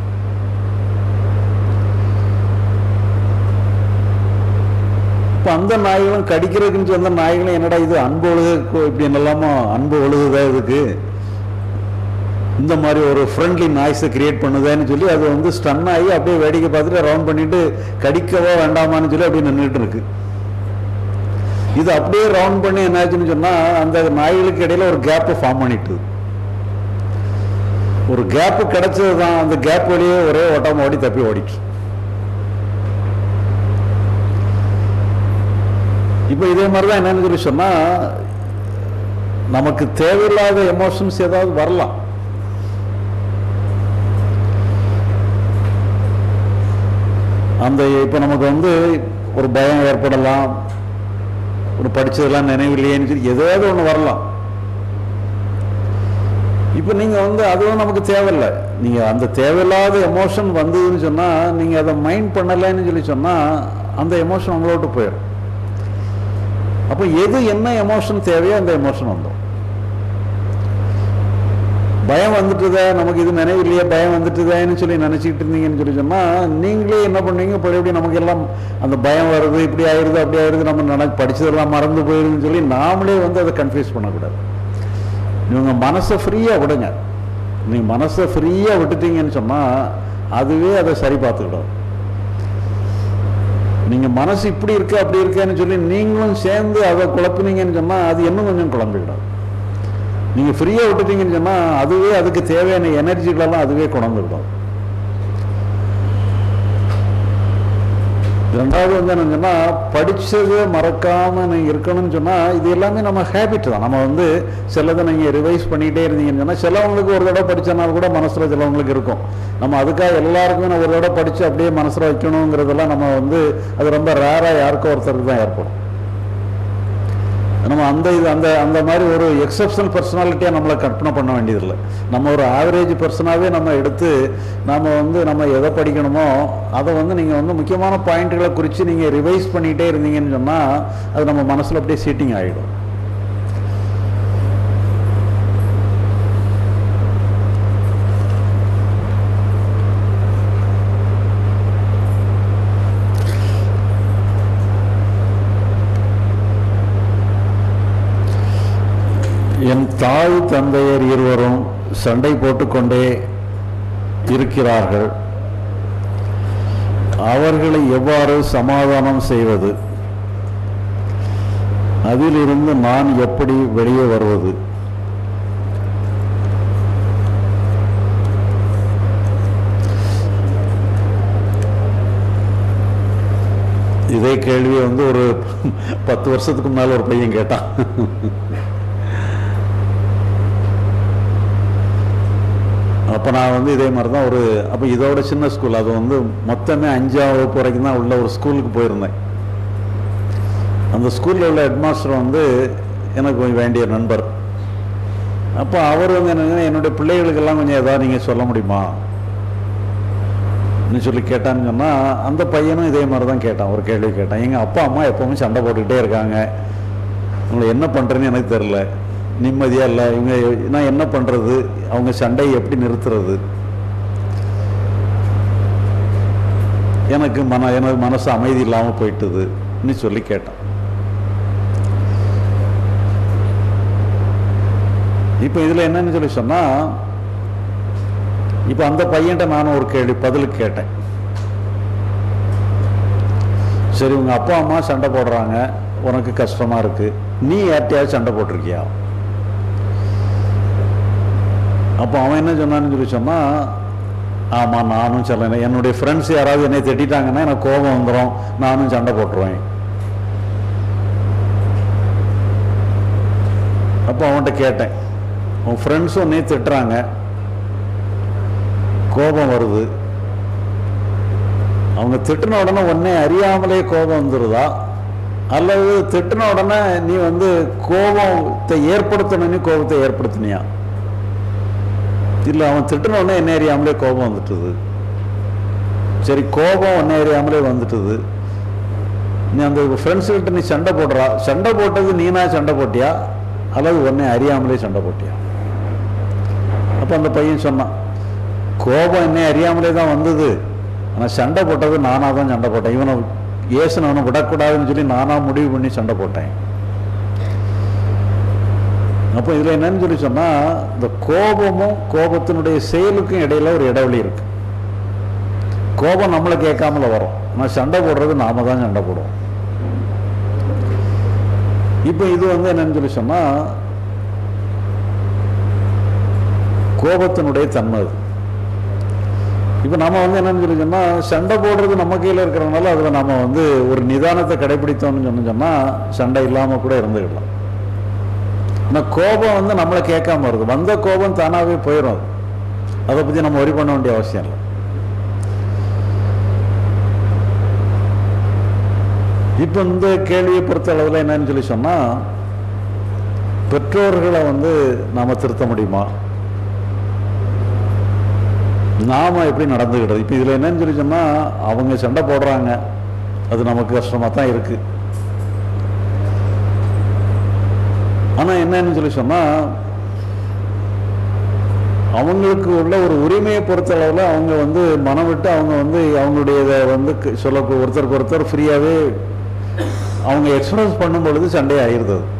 [SPEAKER 1] இப்போ அந்த நாய்களும் கடிக்கிறதுக்குன்னு சொந்த நாய்களும் என்னடா இது அன்பு ஒழுகு இப்படி என்னெல்லாமோ அன்பு ஒழுகுதா இதுக்கு இந்த மாதிரி ஒரு ஃப்ரெண்ட்லி நாய்ஸை கிரியேட் பண்ணுதேன்னு சொல்லி அது வந்து ஸ்டன் ஆகி அப்படியே வேடிக்கை பார்த்துட்டு ரவுண்ட் பண்ணிட்டு கடிக்கவோ வேண்டாமான்னு சொல்லி அப்படியே நின்றுட்டு இருக்கு இது அப்படியே ரவுண்ட் பண்ணி என்னாச்சுன்னு சொன்னா அந்த நாய்களுக்கு இடையில ஒரு கேப்பை ஃபார்ம் பண்ணிட்டு ஒரு கேப் கிடைச்சது தான் அந்த கேப் வழியே ஒரே ஓட்டம் ஓடி தப்பி ஓடிட்டு இப்போ இதே மாதிரி தான் என்னன்னு சொல்லி சொன்னா நமக்கு தேவையில்லாத எமோஷன்ஸ் ஏதாவது வரலாம் அந்த இப்போ நமக்கு வந்து ஒரு பயம் ஏற்படலாம் ஒரு படிச்சதெல்லாம் நினைவில்லையேன்னு சொல்லி ஏதாவது ஒன்று வரலாம் இப்போ நீங்கள் வந்து அதுவும் நமக்கு தேவையில்லை நீங்கள் அந்த தேவையில்லாத எமோஷன் வந்ததுன்னு சொன்னால் நீங்கள் அதை மைண்ட் பண்ணலைன்னு சொல்லி சொன்னால் அந்த எமோஷன் உங்களோட விட்டு போயிடும் அப்போ எது என்ன எமோஷன் தேவையோ அந்த எமோஷன் வந்துடும் பயம் வந்துட்டுதா நமக்கு இது நினைவில்லையே பயம் வந்துட்டுதான்னு சொல்லி நினச்சிக்கிட்டு இருந்தீங்கன்னு சொல்லி சொன்னால் நீங்களே என்ன பண்ணுவீங்க பழையபடி நமக்கு எல்லாம் அந்த பயம் வருது இப்படி ஆயிடுது அப்படி ஆயிடுது நம்ம நினை படிச்சதெல்லாம் மறந்து போயிடுதுன்னு சொல்லி நாமளே வந்து அதை கன்ஃபியூஸ் பண்ணக்கூடாது இவங்க மனசை ஃப்ரீயாக விடுங்க நீங்கள் மனசை ஃப்ரீயாக விட்டுட்டீங்கன்னு சொன்னால் அதுவே அதை சரி பார்த்துக்கிடும் நீங்கள் மனசு இப்படி இருக்கு அப்படி இருக்கேன்னு சொல்லி நீங்களும் சேர்ந்து அதை குழப்பினீங்கன்னு சொன்னால் அது இன்னும் கொஞ்சம் குழம்பிவிடும் நீங்கள் ஃப்ரீயாக விட்டுட்டீங்கன்னு சொன்னால் அதுவே அதுக்கு தேவையான எனர்ஜிகளெல்லாம் அதுவே கொண்டுவிடும் ரெண்டாவது வந்து என்னன்னு சொன்னால் படித்ததை மறக்காமல் நீங்கள் இருக்கணும்னு சொன்னால் இது எல்லாமே நம்ம ஹேபிட் தான் நம்ம வந்து சிலதை நீங்கள் ரிவைஸ் பண்ணிகிட்டே இருந்தீங்கன்னு சொன்னால் சிலவங்களுக்கு ஒரு தடவை படித்தனால கூட மனசில் சிலவங்களுக்கு இருக்கும் நம்ம அதுக்காக எல்லாருக்குமே நான் ஒரு தடவை படித்து அப்படியே மனசில் வைக்கணுங்கிறதெல்லாம் நம்ம வந்து அது ரொம்ப ரேராக யாருக்கோ ஒருத்தருக்கு தான் ஏற்படும் நம்ம அந்த இது அந்த அந்த மாதிரி ஒரு எக்ஸப்ஷனல் பர்சனாலிட்டியாக நம்மளை கற்பனை பண்ண வேண்டியதில்லை நம்ம ஒரு ஆவரேஜ் பர்சனாகவே நம்ம எடுத்து நம்ம வந்து நம்ம எதை படிக்கணுமோ அதை வந்து நீங்கள் வந்து முக்கியமான பாயிண்ட்டுகளை குறித்து நீங்கள் ரிவைஸ் பண்ணிகிட்டே இருந்தீங்கன்னு சொன்னால் அது நம்ம மனசில் அப்படியே சீட்டிங் ஆகிடும் என் தாய் தந்தையர் இருவரும் சண்டை போட்டுக்கொண்டே இருக்கிறார்கள் அவர்களை எவ்வாறு சமாதானம் செய்வது அதிலிருந்து நான் எப்படி வெளியே வருவது இதே கேள்வியை வந்து ஒரு பத்து வருஷத்துக்கு முன்னால் ஒரு பையன் கேட்டான் அப்போ நான் வந்து இதே மாதிரி தான் ஒரு அப்போ இதோட சின்ன ஸ்கூல் அது வந்து மொத்தமே அஞ்சாம் வகுப்பு வரைக்கும் தான் உள்ள ஒரு ஸ்கூலுக்கு போயிருந்தேன் அந்த ஸ்கூலில் உள்ள ஹெட்மாஸ்டர் வந்து எனக்கு கொஞ்சம் வேண்டிய நண்பர் அப்போ அவர் வந்து என்னன்னா என்னுடைய பிள்ளைகளுக்கெல்லாம் கொஞ்சம் ஏதாவது நீங்கள் சொல்ல முடியுமா ன்னு சொல்லி கேட்டான்னு சொன்னால் அந்த பையனும் இதே மாதிரி தான் கேட்டான் ஒரு கேள்வி கேட்டான் எங்கள் அப்பா அம்மா எப்பவுமே சண்டை போட்டுக்கிட்டே இருக்காங்க உங்களை என்ன பண்ணுறேன்னு எனக்கு தெரில நிம்மதியாக இல்லை இவங்க நான் என்ன பண்ணுறது அவங்க சண்டையை எப்படி நிறுத்துறது எனக்கு மன எனக்கு மனசு அமைதி இல்லாமல் போயிட்டுதுன்னு சொல்லி கேட்டான் இப்போ இதில் என்னன்னு சொல்லி சொன்னால் இப்போ அந்த பையன்ட்ட நானும் ஒரு கேள்வி பதிலுக்கு கேட்டேன் சரி உங்கள் அப்பா அம்மா சண்டை போடுறாங்க உனக்கு கஷ்டமாக இருக்கு நீ யார்ட்டையாவது சண்டை போட்டிருக்கியா அப்போ அவன் என்ன சொன்னான்னு சொல்லி சொன்னால் ஆமாம் நானும் சில நே- என்னுடைய ஃப்ரெண்ட்ஸ் யாராவது என்னை திட்டாங்கன்னா எனக்கு கோபம் வந்துடும் நானும் சண்டை போட்டுருவேன் அப்போ அவன்கிட்ட கேட்டேன் உன் ஃப்ரெண்ட்ஸ் உன்னை திட்டுறாங்க கோபம் வருது அவங்க திட்டின உடனே உடனே அறியாமலே கோபம் வந்துருதா அல்லது திட்டின உடனே நீ வந்து கோபத்தை ஏற்படுத்தணும்னு கோபத்தை ஏற்படுத்தினியா இல்லை அவன் திட்டின உடனே என்ன அறியாமலே கோபம் வந்துட்டுது சரி கோபம் ஒன்னே அறியாமலே வந்துட்டுது நீ அந்த ஃப்ரெண்ட்ஸுக்கிட்ட நீ சண்டை போடுறா சண்டை போட்டது நீனா சண்டை போட்டியா அல்லது உன்னை அறியாமலே சண்டை போட்டியா அப்போ அந்த பையன் சொன்னான் கோபம் என்னை அறியாமலே தான் வந்தது ஆனால் சண்டை போட்டது நானாக தான் சண்டை போட்டேன் இவனை ஏசுனவனை விடக்கூடாதுன்னு சொல்லி நானாக முடிவு பண்ணி சண்டை போட்டேன் அப்போ இதில் என்னன்னு சொல்லி சொன்னால் இந்த கோபமும் கோபத்தினுடைய செயலுக்கும் இடையில ஒரு இடைவெளி இருக்கு கோபம் நம்மளை கேட்காமல வரும் ஆனால் சண்டை போடுறது நாம தான் சண்டை போடுவோம் இப்போ இது வந்து என்னன்னு சொல்லி சொன்னால் கோபத்தினுடைய தன்மை அது இப்போ நம்ம வந்து என்னன்னு சொல்லி சொன்னால் சண்டை போடுறது நம்ம கையில் இருக்கிறதுனால அதில் நம்ம வந்து ஒரு நிதானத்தை கடைபிடித்தோம்னு சொன்னு சொன்னால் சண்டை இல்லாமல் கூட இருந்துக்கலாம் ஆனால் கோபம் வந்து நம்மளை கேட்காம வருது வந்த கோபம் தானாகவே போயிடும் அது அதை பற்றி நம்ம ஒரி பண்ண வேண்டிய அவசியம் இல்லை இப்போ இந்த கேள்வியை பொறுத்த அளவில் என்னன்னு சொல்லி சொன்னால் பெற்றோர்களை வந்து நாம் திருத்த முடியுமா நாம எப்படி நடந்துக்கிட்டது இப்போ இதில் என்னன்னு சொல்லி சொன்னால் அவங்க சண்டை போடுறாங்க அது நமக்கு கஷ்டமாக தான் இருக்கு ஆனால் என்னன்னு சொல்லி சொன்னால் அவங்களுக்கு உள்ள ஒரு உரிமையை பொறுத்தளவில் அவங்க வந்து மனம் விட்டு அவங்க வந்து அவங்களுடைய இதை வந்து க- சொல்ல ஒருத்தருக்கு ஒருத்தர் ஃப்ரீயாகவே அவங்க எக்ஸ்பிரஸ் பண்ணும் பொழுது சண்டை ஆயிருது அது.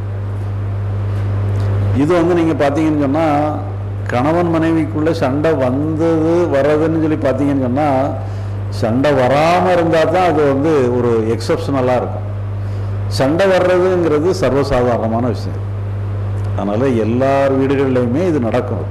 [SPEAKER 1] இது வந்து நீங்கள் பார்த்தீங்கன்னு சொன்னால் கணவன் மனைவிக்குள்ள சண்டை வந்தது வர்றதுன்னு சொல்லி பார்த்தீங்கன்னு சொன்னால் சண்டை வராமல் இருந்தால் தான் அது வந்து ஒரு எக்ஸப்ஷனலாக இருக்கும் சண்டை வர்றதுங்கிறது சர்வசாதாரணமான விஷயம் அதனால் எல்லார் வீடுகள்லையுமே இது நடக்கும்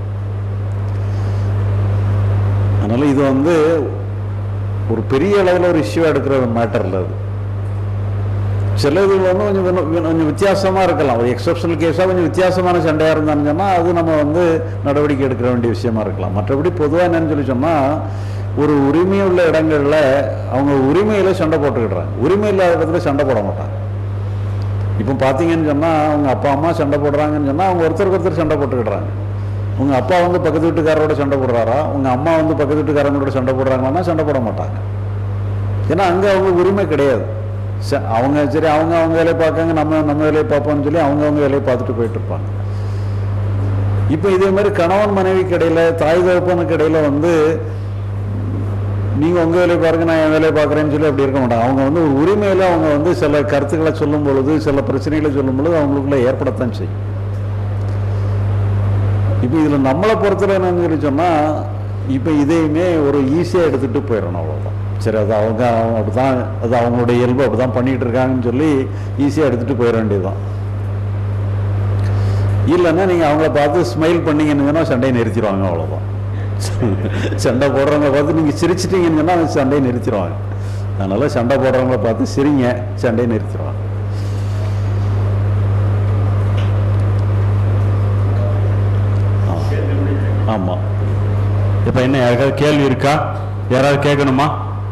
[SPEAKER 1] அதனால் இது வந்து ஒரு பெரிய அளவில் ஒரு இஷ்யூ எடுக்கிற மேட்டர் இல்லை அது சில இது வந்து கொஞ்சம் வினோ- வினோ- கொஞ்சம் வித்தியாசமாக இருக்கலாம் ஒரு எக்ஸப்ஷனல் கேஸாக கொஞ்சம் வித்தியாசமான சண்டையாக இருந்தான்னு சொன்னால் அது நம்ம வந்து நடவடிக்கை எடுக்கிற வேண்டிய விஷயமா இருக்கலாம் மற்றபடி பொதுவாக என்னன்னு சொல்லி சொன்னால் ஒரு உரிமையுள்ள இடங்களில் அவங்க உரிமையில் சண்டை போட்டுக்கிடுறாங்க உரிமை இல்லாத இடத்துல சண்டை போட மாட்டாங்க இப்போ பார்த்தீங்கன்னு சொன்னால் அவங்க அப்பா அம்மா சண்டை போடுறாங்கன்னு சொன்னால் அவங்க ஒருத்தருக்கு ஒருத்தர் சண்டை போட்டுக்கிடுறாங்க உங்கள் அப்பா வந்து பக்கத்து வீட்டுக்காரரோட சண்டை போடுறாரா உங்கள் அம்மா வந்து பக்கத்து வீட்டுக்காரங்களோட சண்டை போடுறாங்கன்னா சண்டை போட மாட்டாங்க ஏன்னா அங்கே அவங்க உரிமை கிடையாது ச- அவங்க சரி அவங்க அவங்க வேலையை பார்க்காங்க நம்ம நம்ம வேலையை பார்ப்போம்னு சொல்லி அவங்க அவங்க வேலையை பார்த்துட்டு போயிட்டு இருப்பாங்க இப்போ இதே மாதிரி கணவன் மனைவிக்கு இடையில தாய் தகப்பனுக்கு இடையில வந்து நீங்க உங்க வேலையை பாருங்க நான் என் வேலையை பார்க்குறேன்னு சொல்லி அப்படி இருக்க மாட்டாங்க அவங்க வந்து ஒரு உரிமையில அவங்க வந்து சில கருத்துக்களை சொல்லும் பொழுது சில பிரச்சனைகளை சொல்லும் பொழுது அவங்களுக்குள்ள ஏற்படத்தான் செய்யும் இப்போ இதுல நம்மளை பொறுத்தல என்னன்னு சொல்லி சொன்னா இப்போ இதையுமே ஒரு ஈஸியா எடுத்துட்டு போயிடணும் அவ்வளவுதான் சரி அது அவங்க அவங்க அப்படிதான் அது அவங்களுடைய இயல்பு அப்படிதான் பண்ணிட்டு இருக்காங்கன்னு சொல்லி ஈஸியா எடுத்துட்டு போயிட வேண்டியதுதான் இல்லைன்னா நீங்க அவங்கள பார்த்து ஸ்மைல் பண்ணீங்கன்னு சொன்னா சண்டையை நிறுத்திடுவாங்க அவ்வளவுதான் சண்டை போடுறவங்க பார்த்து நீங்க சிரிச்சிட்டீங்கன்னு சொன்னா அவங்க சண்டையை நிறுத்திடுவாங்க அதனால சண்டை போடுறவங்கள பார்த்து சிரிங்க சண்டையை நிறுத்திடுவாங்க ஆமா
[SPEAKER 3] இப்ப என்ன யாருக்காவது கேள்வி இருக்கா யாராவது கேட்கணுமா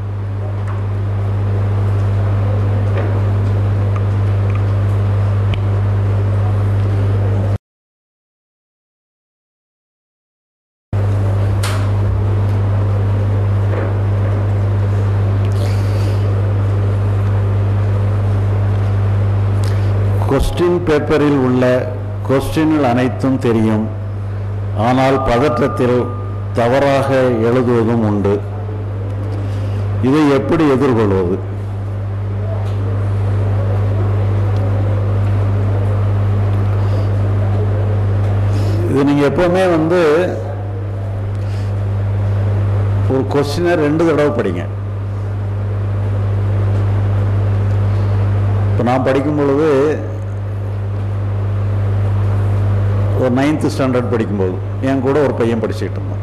[SPEAKER 1] கொஸ்டின் பேப்பரில் உள்ள கொஸ்டின்கள் அனைத்தும் தெரியும் ஆனால் பதற்றத்தில் தவறாக எழுதுவதும் உண்டு இதை எப்படி எதிர்கொள்வது இது நீங்க எப்பவுமே வந்து ஒரு கொஸ்டினை ரெண்டு தடவை படிங்க இப்போ நான் படிக்கும் பொழுது ஒரு நைன்த்து ஸ்டாண்டர்ட் படிக்கும்போது என் கூட ஒரு பையன் படிச்சுக்கிட்டு இருந்தான்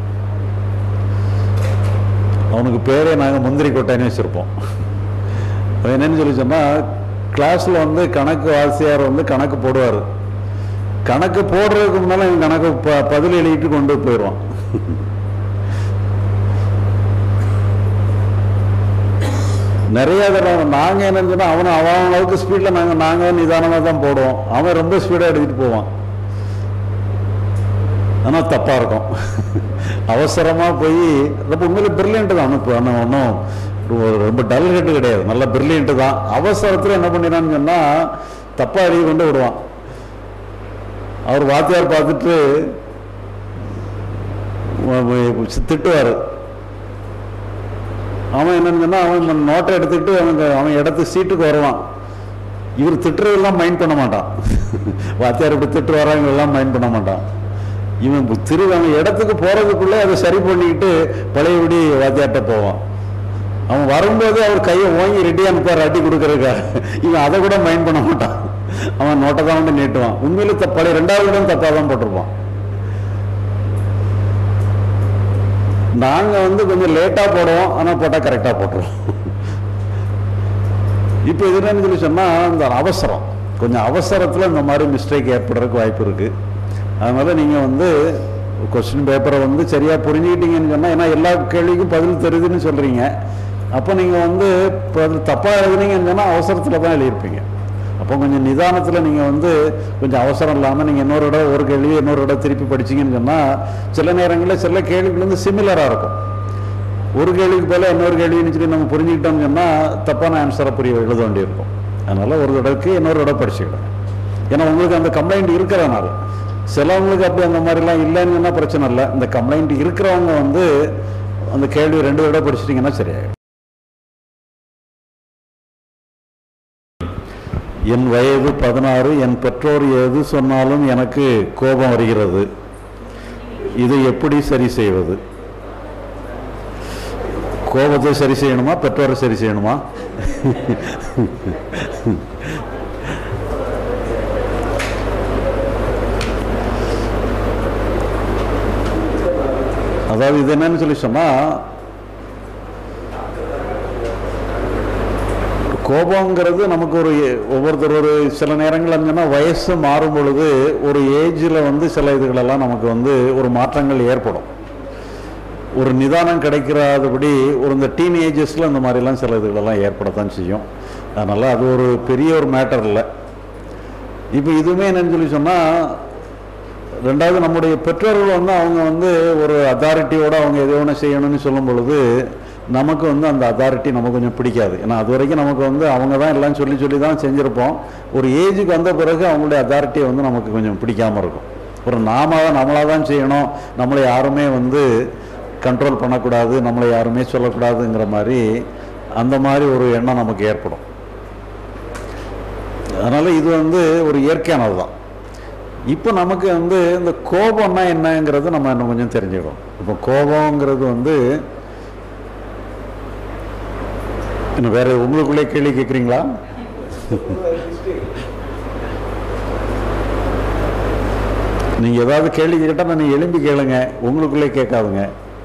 [SPEAKER 1] அவனுக்கு பேரே நாங்கள் முந்திரி கொட்டைன்னு வச்சுருப்போம் அவன் என்னன்னு சொல்லி சொன்னால் கிளாஸில் வந்து கணக்கு வாசியார் வந்து கணக்கு போடுவார் கணக்கு போடுறதுக்கு முன்னால இவன் கணக்கு ப- பதில் எழுதிட்டு கொண்டு போயிடுவான் நிறைய தடவை நாங்கள் என்ன சொன்னால் அவனை அவன் அளவுக்கு ஸ்பீடில் நாங்கள் நாங்கள் நிதானமாக தான் போடுவோம் அவன் ரொம்ப ஸ்பீடாக எடுத்துகிட்டு போவான் ஆனால் தப்பாக இருக்கும் அவசரமாக போய் ரொம்ப உண்மையில பிரில்லியன்ட்டு தான் இப்போ ஆனால் ஒன்றும் ஒரு ரொம்ப டல் ஹெட்டு கிடையாது நல்ல பிரில்லியன்ட்டு தான் அவசரத்தில் என்ன பண்ணினான்னு சொன்னால் தப்பாக எழுதி கொண்டு விடுவான் அவர் வாத்தியார் பார்த்துட்டு வ- வ- திட்டுவார் அவன் என்னன்னு சொன்னா அவன் நோட்டை எடுத்துக்கிட்டு அவன் அவன் இடத்து சீட்டுக்கு வருவான் இவர் திட்டுறதெல்லாம் மைண்ட் பண்ண மாட்டான் வாத்தியார் இப்படி திட்டு வராங்க எல்லாம் மைண்ட் பண்ண மாட்டான் இவன் இப்ப திரு அவன் இடத்துக்கு போறதுக்குள்ளே அதை சரி பண்ணிக்கிட்டு பழையபடி வாத்தியார்ட்ட போவான் அவன் வரும்போது அவர் கையை ஓங்கி ரெடியாக அனுப்பார் அடி கொடுக்கறதுக்காக இவன் அதை கூட மைண்ட் பண்ண மாட்டான் அவன் நோட்டை தான் வந்து நீட்டுவான் உண்மையில த- பழைய ரெண்டாவது இடம் தப்பாக தான் போட்டிருப்பான் நாங்கள் வந்து கொஞ்சம் லேட்டாக போடுவோம் ஆனால் போட்டால் கரெக்டாக போட்டுருவோம் இப்போ இது என்னன்னு சொல்லி சொன்னால் இந்த அவசரம் கொஞ்சம் அவசரத்தில் இந்த மாதிரி மிஸ்டேக் ஏற்படுறதுக்கு வாய்ப்பு இருக்குது அதனால் நீங்கள் வந்து கொஸ்டின் பேப்பரை வந்து சரியாக புரிஞ்சுக்கிட்டீங்கன்னு சொன்னால் ஏன்னா எல்லா கேள்விக்கும் பதில் தெரியுதுன்னு சொல்கிறீங்க அப்போ நீங்கள் வந்து பதில் தப்பாக எழுதுனீங்கன்னு சொன்னால் அவசரத்தில் தான் எழுதியிருப்பீங்க அப்போ கொஞ்சம் நிதானத்தில் நீங்கள் வந்து கொஞ்சம் அவசரம் இல்லாமல் நீங்கள் இன்னொரு இடம் ஒரு கேள்வி இன்னொரு இடம் திருப்பி படிச்சீங்கன்னு சொன்னால் சில நேரங்களில் சில கேள்விகள் வந்து சிமிலராக இருக்கும் ஒரு கேள்விக்கு போல இன்னொரு கேள்வின்னு சொல்லி நம்ம புரிஞ்சுக்கிட்டோம்னு சொன்னால் தப்பான ஆன்சரை புரிய எழுத வேண்டியிருக்கும் அதனால் ஒரு தடவைக்கு இன்னொரு இடம் படிச்சுக்கிடுங்க ஏன்னா உங்களுக்கு அந்த கம்ப்ளைண்ட் இருக்கிறதுனால சிலவங்களுக்கு அப்படி அந்த மாதிரிலாம் இல்லைன்னு சொன்னா பிரச்சனை இல்லை இந்த கம்ப்ளைண்ட் இருக்கிறவங்க வந்து அந்த கேள்வி ரெண்டு தடவை படிச்சிட்டிங்கன்னா சரியாயிடும் என் வயது பதினாறு என் பெற்றோர் எது சொன்னாலும் எனக்கு கோபம் வருகிறது இதை எப்படி சரி செய்வது கோபத்தை சரி செய்யணுமா பெற்றோரை சரி செய்யணுமா அதாவது இது என்னன்னு சொல்லி சொன்னா கோபங்கிறது நமக்கு ஒரு ஏ- ஒவ்வொருத்தர் ஒரு சில நேரங்கள் சொன்னால் வயசு மாறும் பொழுது ஒரு ஏஜில் வந்து சில இதுகளெல்லாம் நமக்கு வந்து ஒரு மாற்றங்கள் ஏற்படும் ஒரு நிதானம் கிடைக்கிறாதபடி ஒரு இந்த டீன் ஏஜஸில் இந்த மாதிரிலாம் சில இதுகளெல்லாம் ஏற்படத்தான் செய்யும் அதனால் அது ஒரு பெரிய ஒரு மேட்டர் இல்லை இப்போ இதுவுமே என்னன்னு சொல்லி சொன்னால் ரெண்டாவது நம்முடைய பெற்றோர்கள் வந்து அவங்க வந்து ஒரு அத்தாரிட்டியோட அவங்க எது ஒன்று செய்யணும்னு சொல்லும் பொழுது நமக்கு வந்து அந்த அத்தாரிட்டி நமக்கு கொஞ்சம் பிடிக்காது ஏன்னா அது வரைக்கும் நமக்கு வந்து அவங்க தான் எல்லாம் சொல்லி சொல்லி தான் செஞ்சுருப்போம் ஒரு ஏஜுக்கு வந்த பிறகு அவங்களுடைய அத்தாரிட்டியை வந்து நமக்கு கொஞ்சம் பிடிக்காம இருக்கும் ஒரு நாம தான் நம்மளாக தான் செய்யணும் நம்மளை யாருமே வந்து கண்ட்ரோல் பண்ணக்கூடாது நம்மளை யாருமே சொல்லக்கூடாதுங்கிற மாதிரி அந்த மாதிரி ஒரு எண்ணம் நமக்கு ஏற்படும் அதனால் இது வந்து ஒரு இயற்கையானது தான் இப்போ நமக்கு வந்து இந்த கோபம்னா என்னங்கிறது நம்ம இன்னும் கொஞ்சம் தெரிஞ்சுக்கிறோம் இப்போ கோபங்கிறது வந்து இன்னும் வேற உங்களுக்குள்ளே கேள்வி கேட்குறீங்களா நீங்கள் ஏதாவது கேள்வி கேட்டால் நான் எலும்பி கேளுங்க உங்களுக்குள்ளே கேட்காதுங்க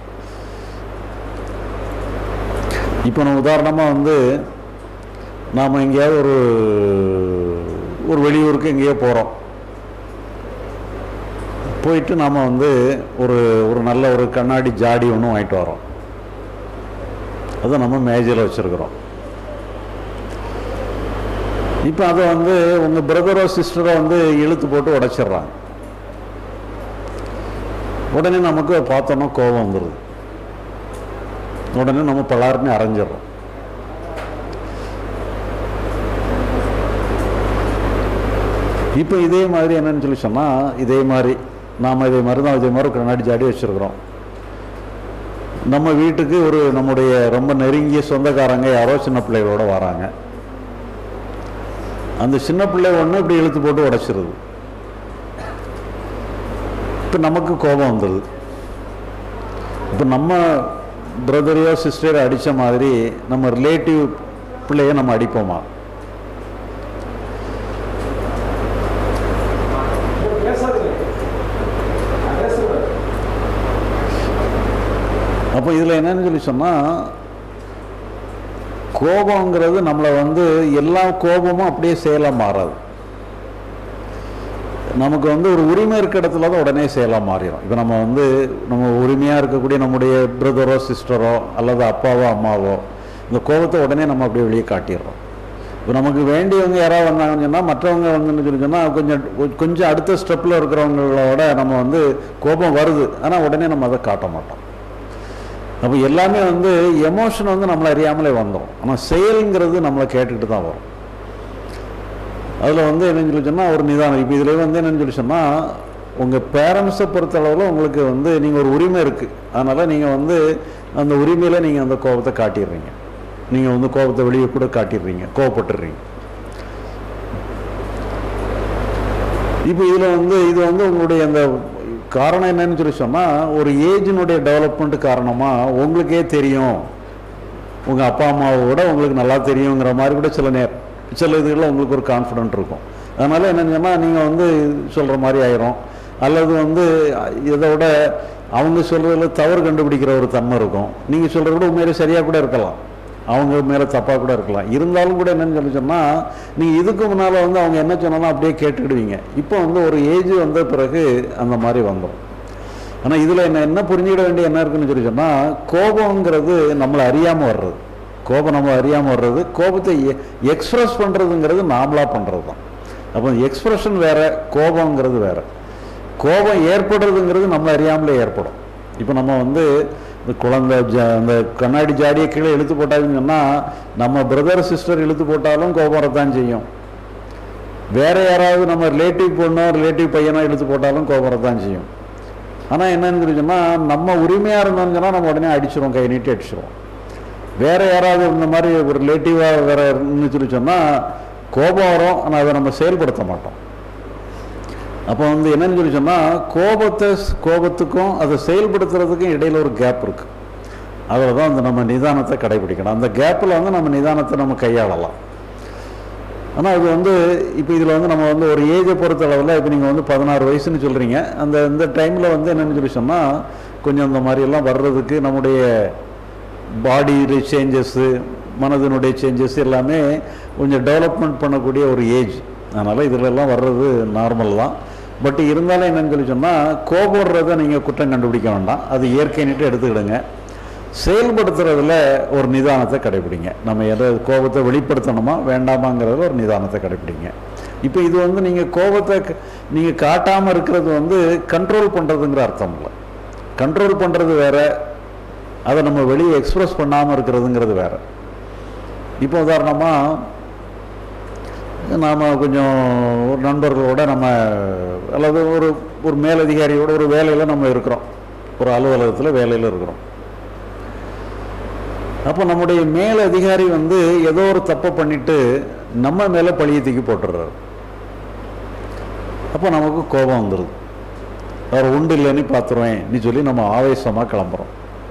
[SPEAKER 1] இப்போ நம்ம உதாரணமாக வந்து நாம் எங்கேயாவது ஒரு ஒரு வெளியூருக்கு எங்கேயோ போகிறோம் போயிட்டு நாம் வந்து ஒரு ஒரு நல்ல ஒரு கண்ணாடி ஜாடி ஒன்று வாங்கிட்டு வரோம் அதை நம்ம மேஜையில் வச்சுருக்குறோம் இப்போ அதை வந்து உங்கள் பிரதரோ சிஸ்டரோ வந்து இழுத்து போட்டு உடைச்சிடுறாங்க உடனே நமக்கு பார்த்தோன்னா கோபம் வந்துடுது உடனே நம்ம பலாருன்னு அரைஞ்சிடுறோம் இப்போ இதே மாதிரி என்னன்னு சொல்லி சொன்னால் இதே மாதிரி நாம் இதே மாதிரி தான் இதே மாதிரி ஒரு கண்ணாடி ஜாடி வச்சுருக்குறோம் நம்ம வீட்டுக்கு ஒரு நம்முடைய ரொம்ப நெருங்கிய சொந்தக்காரங்க யாரோ சின்ன பிள்ளைகளோட வராங்க அந்த சின்ன பிள்ளை ஒன்று இப்படி இழுத்து போட்டு உடைச்சிருது இப்போ நமக்கு கோபம் வந்துடுது இப்போ நம்ம பிரதரையோ சிஸ்டரோ அடித்த மாதிரி நம்ம ரிலேட்டிவ் பிள்ளைய நம்ம அடிப்போமா அப்போ இதில் என்னன்னு சொல்லி சொன்னால் கோபங்கிறது நம்மளை வந்து எல்லா கோபமும் அப்படியே செயலாக மாறாது நமக்கு வந்து ஒரு உரிமை இருக்க இடத்துல தான் உடனே செயலாக மாறிடும் இப்போ நம்ம வந்து நம்ம உரிமையாக இருக்கக்கூடிய நம்முடைய பிரதரோ சிஸ்டரோ அல்லது அப்பாவோ அம்மாவோ இந்த கோபத்தை உடனே நம்ம அப்படியே வெளியே காட்டிடுறோம் இப்போ நமக்கு வேண்டியவங்க யாராவது வந்தாங்கன்னு சொன்னால் மற்றவங்க வந்து சொல்லி சொன்னால் கொஞ்சம் கொஞ்சம் அடுத்த ஸ்டெப்பில் இருக்கிறவங்களோட நம்ம வந்து கோபம் வருது ஆனால் உடனே நம்ம அதை காட்ட மாட்டோம் அப்போ எல்லாமே வந்து எமோஷன் வந்து நம்மளை அறியாமலே வந்துடும் ஆனால் செயலுங்கிறது நம்மளை கேட்டுக்கிட்டு தான் வரும் அதில் வந்து என்னன்னு சொல்லி சொன்னால் ஒரு நிதானம் இப்போ இதில் வந்து என்னன்னு சொல்லி சொன்னால் உங்கள் பேரண்ட்ஸை பொறுத்தளவில் உங்களுக்கு வந்து நீங்கள் ஒரு உரிமை இருக்குது அதனால் நீங்கள் வந்து அந்த உரிமையில் நீங்கள் அந்த கோபத்தை காட்டிடுறீங்க நீங்கள் வந்து கோபத்தை வெளியே கூட காட்டிடுறீங்க கோவப்பட்டுடுறீங்க இப்போ இதில் வந்து இது வந்து உங்களுடைய அந்த காரணம் என்னன்னு சொல்லி சொன்னால் ஒரு ஏஜினுடைய டெவலப்மெண்ட் காரணமாக உங்களுக்கே தெரியும் உங்கள் அப்பா அம்மாவை விட உங்களுக்கு நல்லா தெரியுங்கிற மாதிரி கூட சில நேரம் சில இதுகளில் உங்களுக்கு ஒரு கான்ஃபிடென்ட் இருக்கும் அதனால் என்னன்னு சொன்னால் நீங்கள் வந்து சொல்கிற மாதிரி ஆயிரும் அல்லது வந்து இதை விட அவங்க சொல்கிறதுல தவறு கண்டுபிடிக்கிற ஒரு தன்மை இருக்கும் நீங்கள் சொல்கிறத விட உண்மையிலே சரியாக கூட இருக்கலாம் அவங்க மேலே தப்பாக கூட இருக்கலாம் இருந்தாலும் கூட என்னன்னு சொல்லி சொன்னால் நீங்கள் இதுக்கு முன்னால் வந்து அவங்க என்ன சொன்னாலும் அப்படியே கேட்டுக்கிடுவீங்க இப்போ வந்து ஒரு ஏஜ் வந்த பிறகு அந்த மாதிரி வந்துடும் ஆனால் இதில் என்ன என்ன புரிஞ்சுக்கிட வேண்டிய என்ன இருக்குன்னு சொல்லி சொன்னால் கோபங்கிறது நம்மளை அறியாமல் வர்றது கோபம் நம்ம அறியாமல் வர்றது கோபத்தை எக்ஸ்பிரஸ் பண்ணுறதுங்கிறது நாமளாக பண்ணுறது தான் அப்போ எக்ஸ்பிரஷன் வேற கோபங்கிறது வேற கோபம் ஏற்படுறதுங்கிறது நம்ம அறியாமலே ஏற்படும் இப்போ நம்ம வந்து இந்த குழந்தை ஜ அந்த கண்ணாடி ஜாடியை கீழே இழுத்து போட்டாங்கன்னு சொன்னால் நம்ம பிரதர் சிஸ்டர் இழுத்து போட்டாலும் கோபம் வரத்தான் செய்யும் வேற யாராவது நம்ம ரிலேட்டிவ் பொண்ணோ ரிலேட்டிவ் பையனோ இழுத்து போட்டாலும் கோபம் வரத்தான் செய்யும் ஆனால் என்னன்னு சொல்லி சொன்னால் நம்ம உரிமையாக இருந்தோம்னு சொன்னால் நம்ம உடனே அடிச்சிரும் கை நீட்டி அடிச்சிருவோம் வேற யாராவது இந்த மாதிரி ஒரு ரிலேட்டிவாக வேற இருந்துன்னு சொல்லி சொன்னால் கோபம் வரும் ஆனால் அதை நம்ம செயல்படுத்த மாட்டோம் அப்போ வந்து என்னன்னு சொல்லி சொன்னால் கோபத்தை கோபத்துக்கும் அதை செயல்படுத்துறதுக்கும் இடையில ஒரு கேப் இருக்கு அதில் தான் அந்த நம்ம நிதானத்தை கடைபிடிக்கணும் அந்த கேப்பில் வந்து நம்ம நிதானத்தை நம்ம கையாளலாம் ஆனால் இது வந்து இப்போ இதில் வந்து நம்ம வந்து ஒரு ஏஜை பொறுத்த அளவில் இப்போ நீங்கள் வந்து பதினாறு வயசுன்னு சொல்கிறீங்க அந்த இந்த டைமில் வந்து என்னென்னு சொல்லி சொன்னால் கொஞ்சம் இந்த மாதிரியெல்லாம் வர்றதுக்கு நம்முடைய பாடி சேஞ்சஸ்ஸு மனதினுடைய சேஞ்சஸ் எல்லாமே கொஞ்சம் டெவலப்மெண்ட் பண்ணக்கூடிய ஒரு ஏஜ் அதனால் இதிலெல்லாம் வர்றது நார்மல் தான் பட் இருந்தாலும் என்னன்னு சொல்லி சொன்னால் கோபடுறதை நீங்கள் குற்றம் கண்டுபிடிக்க வேண்டாம் அது இயற்கைன்னுட்டு எடுத்துக்கிடுங்க செயல்படுத்துறதுல ஒரு நிதானத்தை கடைபிடிங்க நம்ம எதை கோபத்தை வெளிப்படுத்தணுமா வேண்டாமாங்கிறதுல ஒரு நிதானத்தை கடைபிடிங்க இப்போ இது வந்து நீங்கள் கோபத்தை நீங்கள் காட்டாமல் இருக்கிறது வந்து கண்ட்ரோல் பண்ணுறதுங்கிற அர்த்தம் இல்லை கண்ட்ரோல் பண்ணுறது வேற அதை நம்ம வெளியே எக்ஸ்பிரஸ் பண்ணாமல் இருக்கிறதுங்கிறது வேற இப்போ உதாரணமாக நாம் கொஞ்சம் ஒரு நண்பர்களோட நம்ம அல்லது ஒரு ஒரு மேலதிகாரியோட ஒரு வேலையில் நம்ம இருக்கிறோம் ஒரு அலுவலகத்தில் வேலையில் இருக்கிறோம் அப்போ நம்முடைய மேல் அதிகாரி வந்து ஏதோ ஒரு தப்பை பண்ணிட்டு நம்ம மேலே பழிய தூக்கி போட்டுடுறாரு அப்போ நமக்கு கோபம் வந்துடுது அவர் உண்டு இல்லைன்னு பார்த்துருவேன் நீ சொல்லி நம்ம ஆவேசமாக கிளம்புறோம்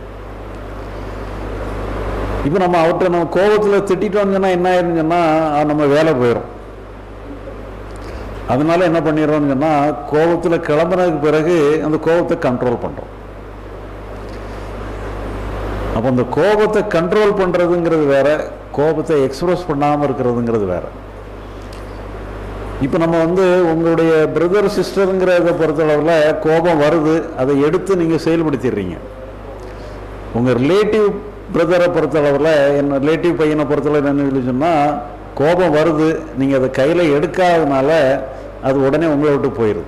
[SPEAKER 1] இப்போ நம்ம அவர்கிட்ட நம்ம கோபத்தில் திட்டிட்டோம்னு சொன்னால் என்ன ஆயிருன்னு சொன்னால் நம்ம வேலை போயிடும் அதனால என்ன பண்ணிடுறோம்னு சொன்னால் கோபத்தில் கிளம்புனதுக்கு பிறகு அந்த கோபத்தை கண்ட்ரோல் பண்ணுறோம் அப்போ அந்த கோபத்தை கண்ட்ரோல் பண்ணுறதுங்கிறது வேற கோபத்தை எக்ஸ்பிரஸ் பண்ணாமல் இருக்கிறதுங்கிறது வேற இப்போ நம்ம வந்து உங்களுடைய பிரதர் சிஸ்டருங்கிறத பொறுத்தளவில் கோபம் வருது அதை எடுத்து நீங்கள் செயல்படுத்திடுறீங்க உங்கள் ரிலேட்டிவ் பிரதரை பொறுத்தளவில் என்ன ரிலேட்டிவ் பையனை பொறுத்தளவு என்ன சொல்லி சொன்னால் கோபம் வருது நீங்கள் அதை கையில் எடுக்காதனால அது உடனே உங்களை விட்டு போயிடுது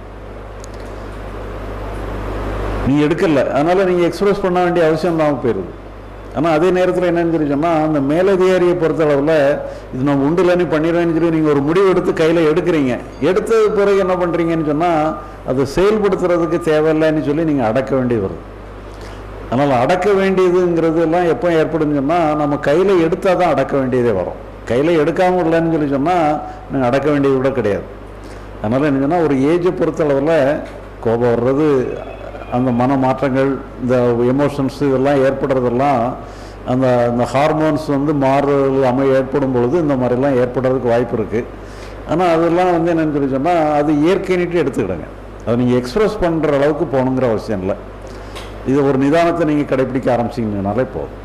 [SPEAKER 1] நீ எடுக்கல அதனால நீங்கள் எக்ஸ்பிரஸ் பண்ண வேண்டிய அவசியம் இல்லாமல் போயிடுது ஆனால் அதே நேரத்தில் என்னன்னு சொல்லி சொன்னால் அந்த மேலதிகாரியை பொறுத்தளவில் இது நம்ம உண்டு இல்லைன்னு பண்ணிடுவேன்னு சொல்லி நீங்கள் ஒரு முடிவு எடுத்து கையில் எடுக்கிறீங்க எடுத்தது பிறகு என்ன பண்ணுறீங்கன்னு சொன்னால் அதை செயல்படுத்துறதுக்கு தேவையில்லைன்னு சொல்லி நீங்கள் அடக்க வேண்டியது வருது அதனால் அடக்க வேண்டியதுங்கிறது எல்லாம் எப்போ ஏற்படுன்னு சொன்னால் நம்ம கையில் எடுத்தால் தான் அடக்க வேண்டியதே வரும் கையில் எடுக்காமல் இல்லைன்னு சொல்லி சொன்னால் நீங்கள் அடக்க வேண்டியது கூட கிடையாது அதனால் என்ன சொன்னால் ஒரு ஏஜை பொறுத்தளவில் கோபம் வர்றது அந்த மன மாற்றங்கள் இந்த எமோஷன்ஸ் இதெல்லாம் ஏற்படுறதெல்லாம் அந்த அந்த ஹார்மோன்ஸ் வந்து மாறுறது அமை ஏற்படும் பொழுது இந்த மாதிரிலாம் ஏற்படுறதுக்கு வாய்ப்பு இருக்குது ஆனால் அதெல்லாம் வந்து என்னென்னு சொல்லி சொன்னால் அது இயற்கைன்னுட்டு எடுத்துக்கிடுங்க அதை நீங்கள் எக்ஸ்பிரஸ் பண்ணுற அளவுக்கு போகணுங்கிற அவசியம் இல்லை இது ஒரு நிதானத்தை நீங்கள் கடைப்பிடிக்க ஆரம்பிச்சிங்கனாலே போதும்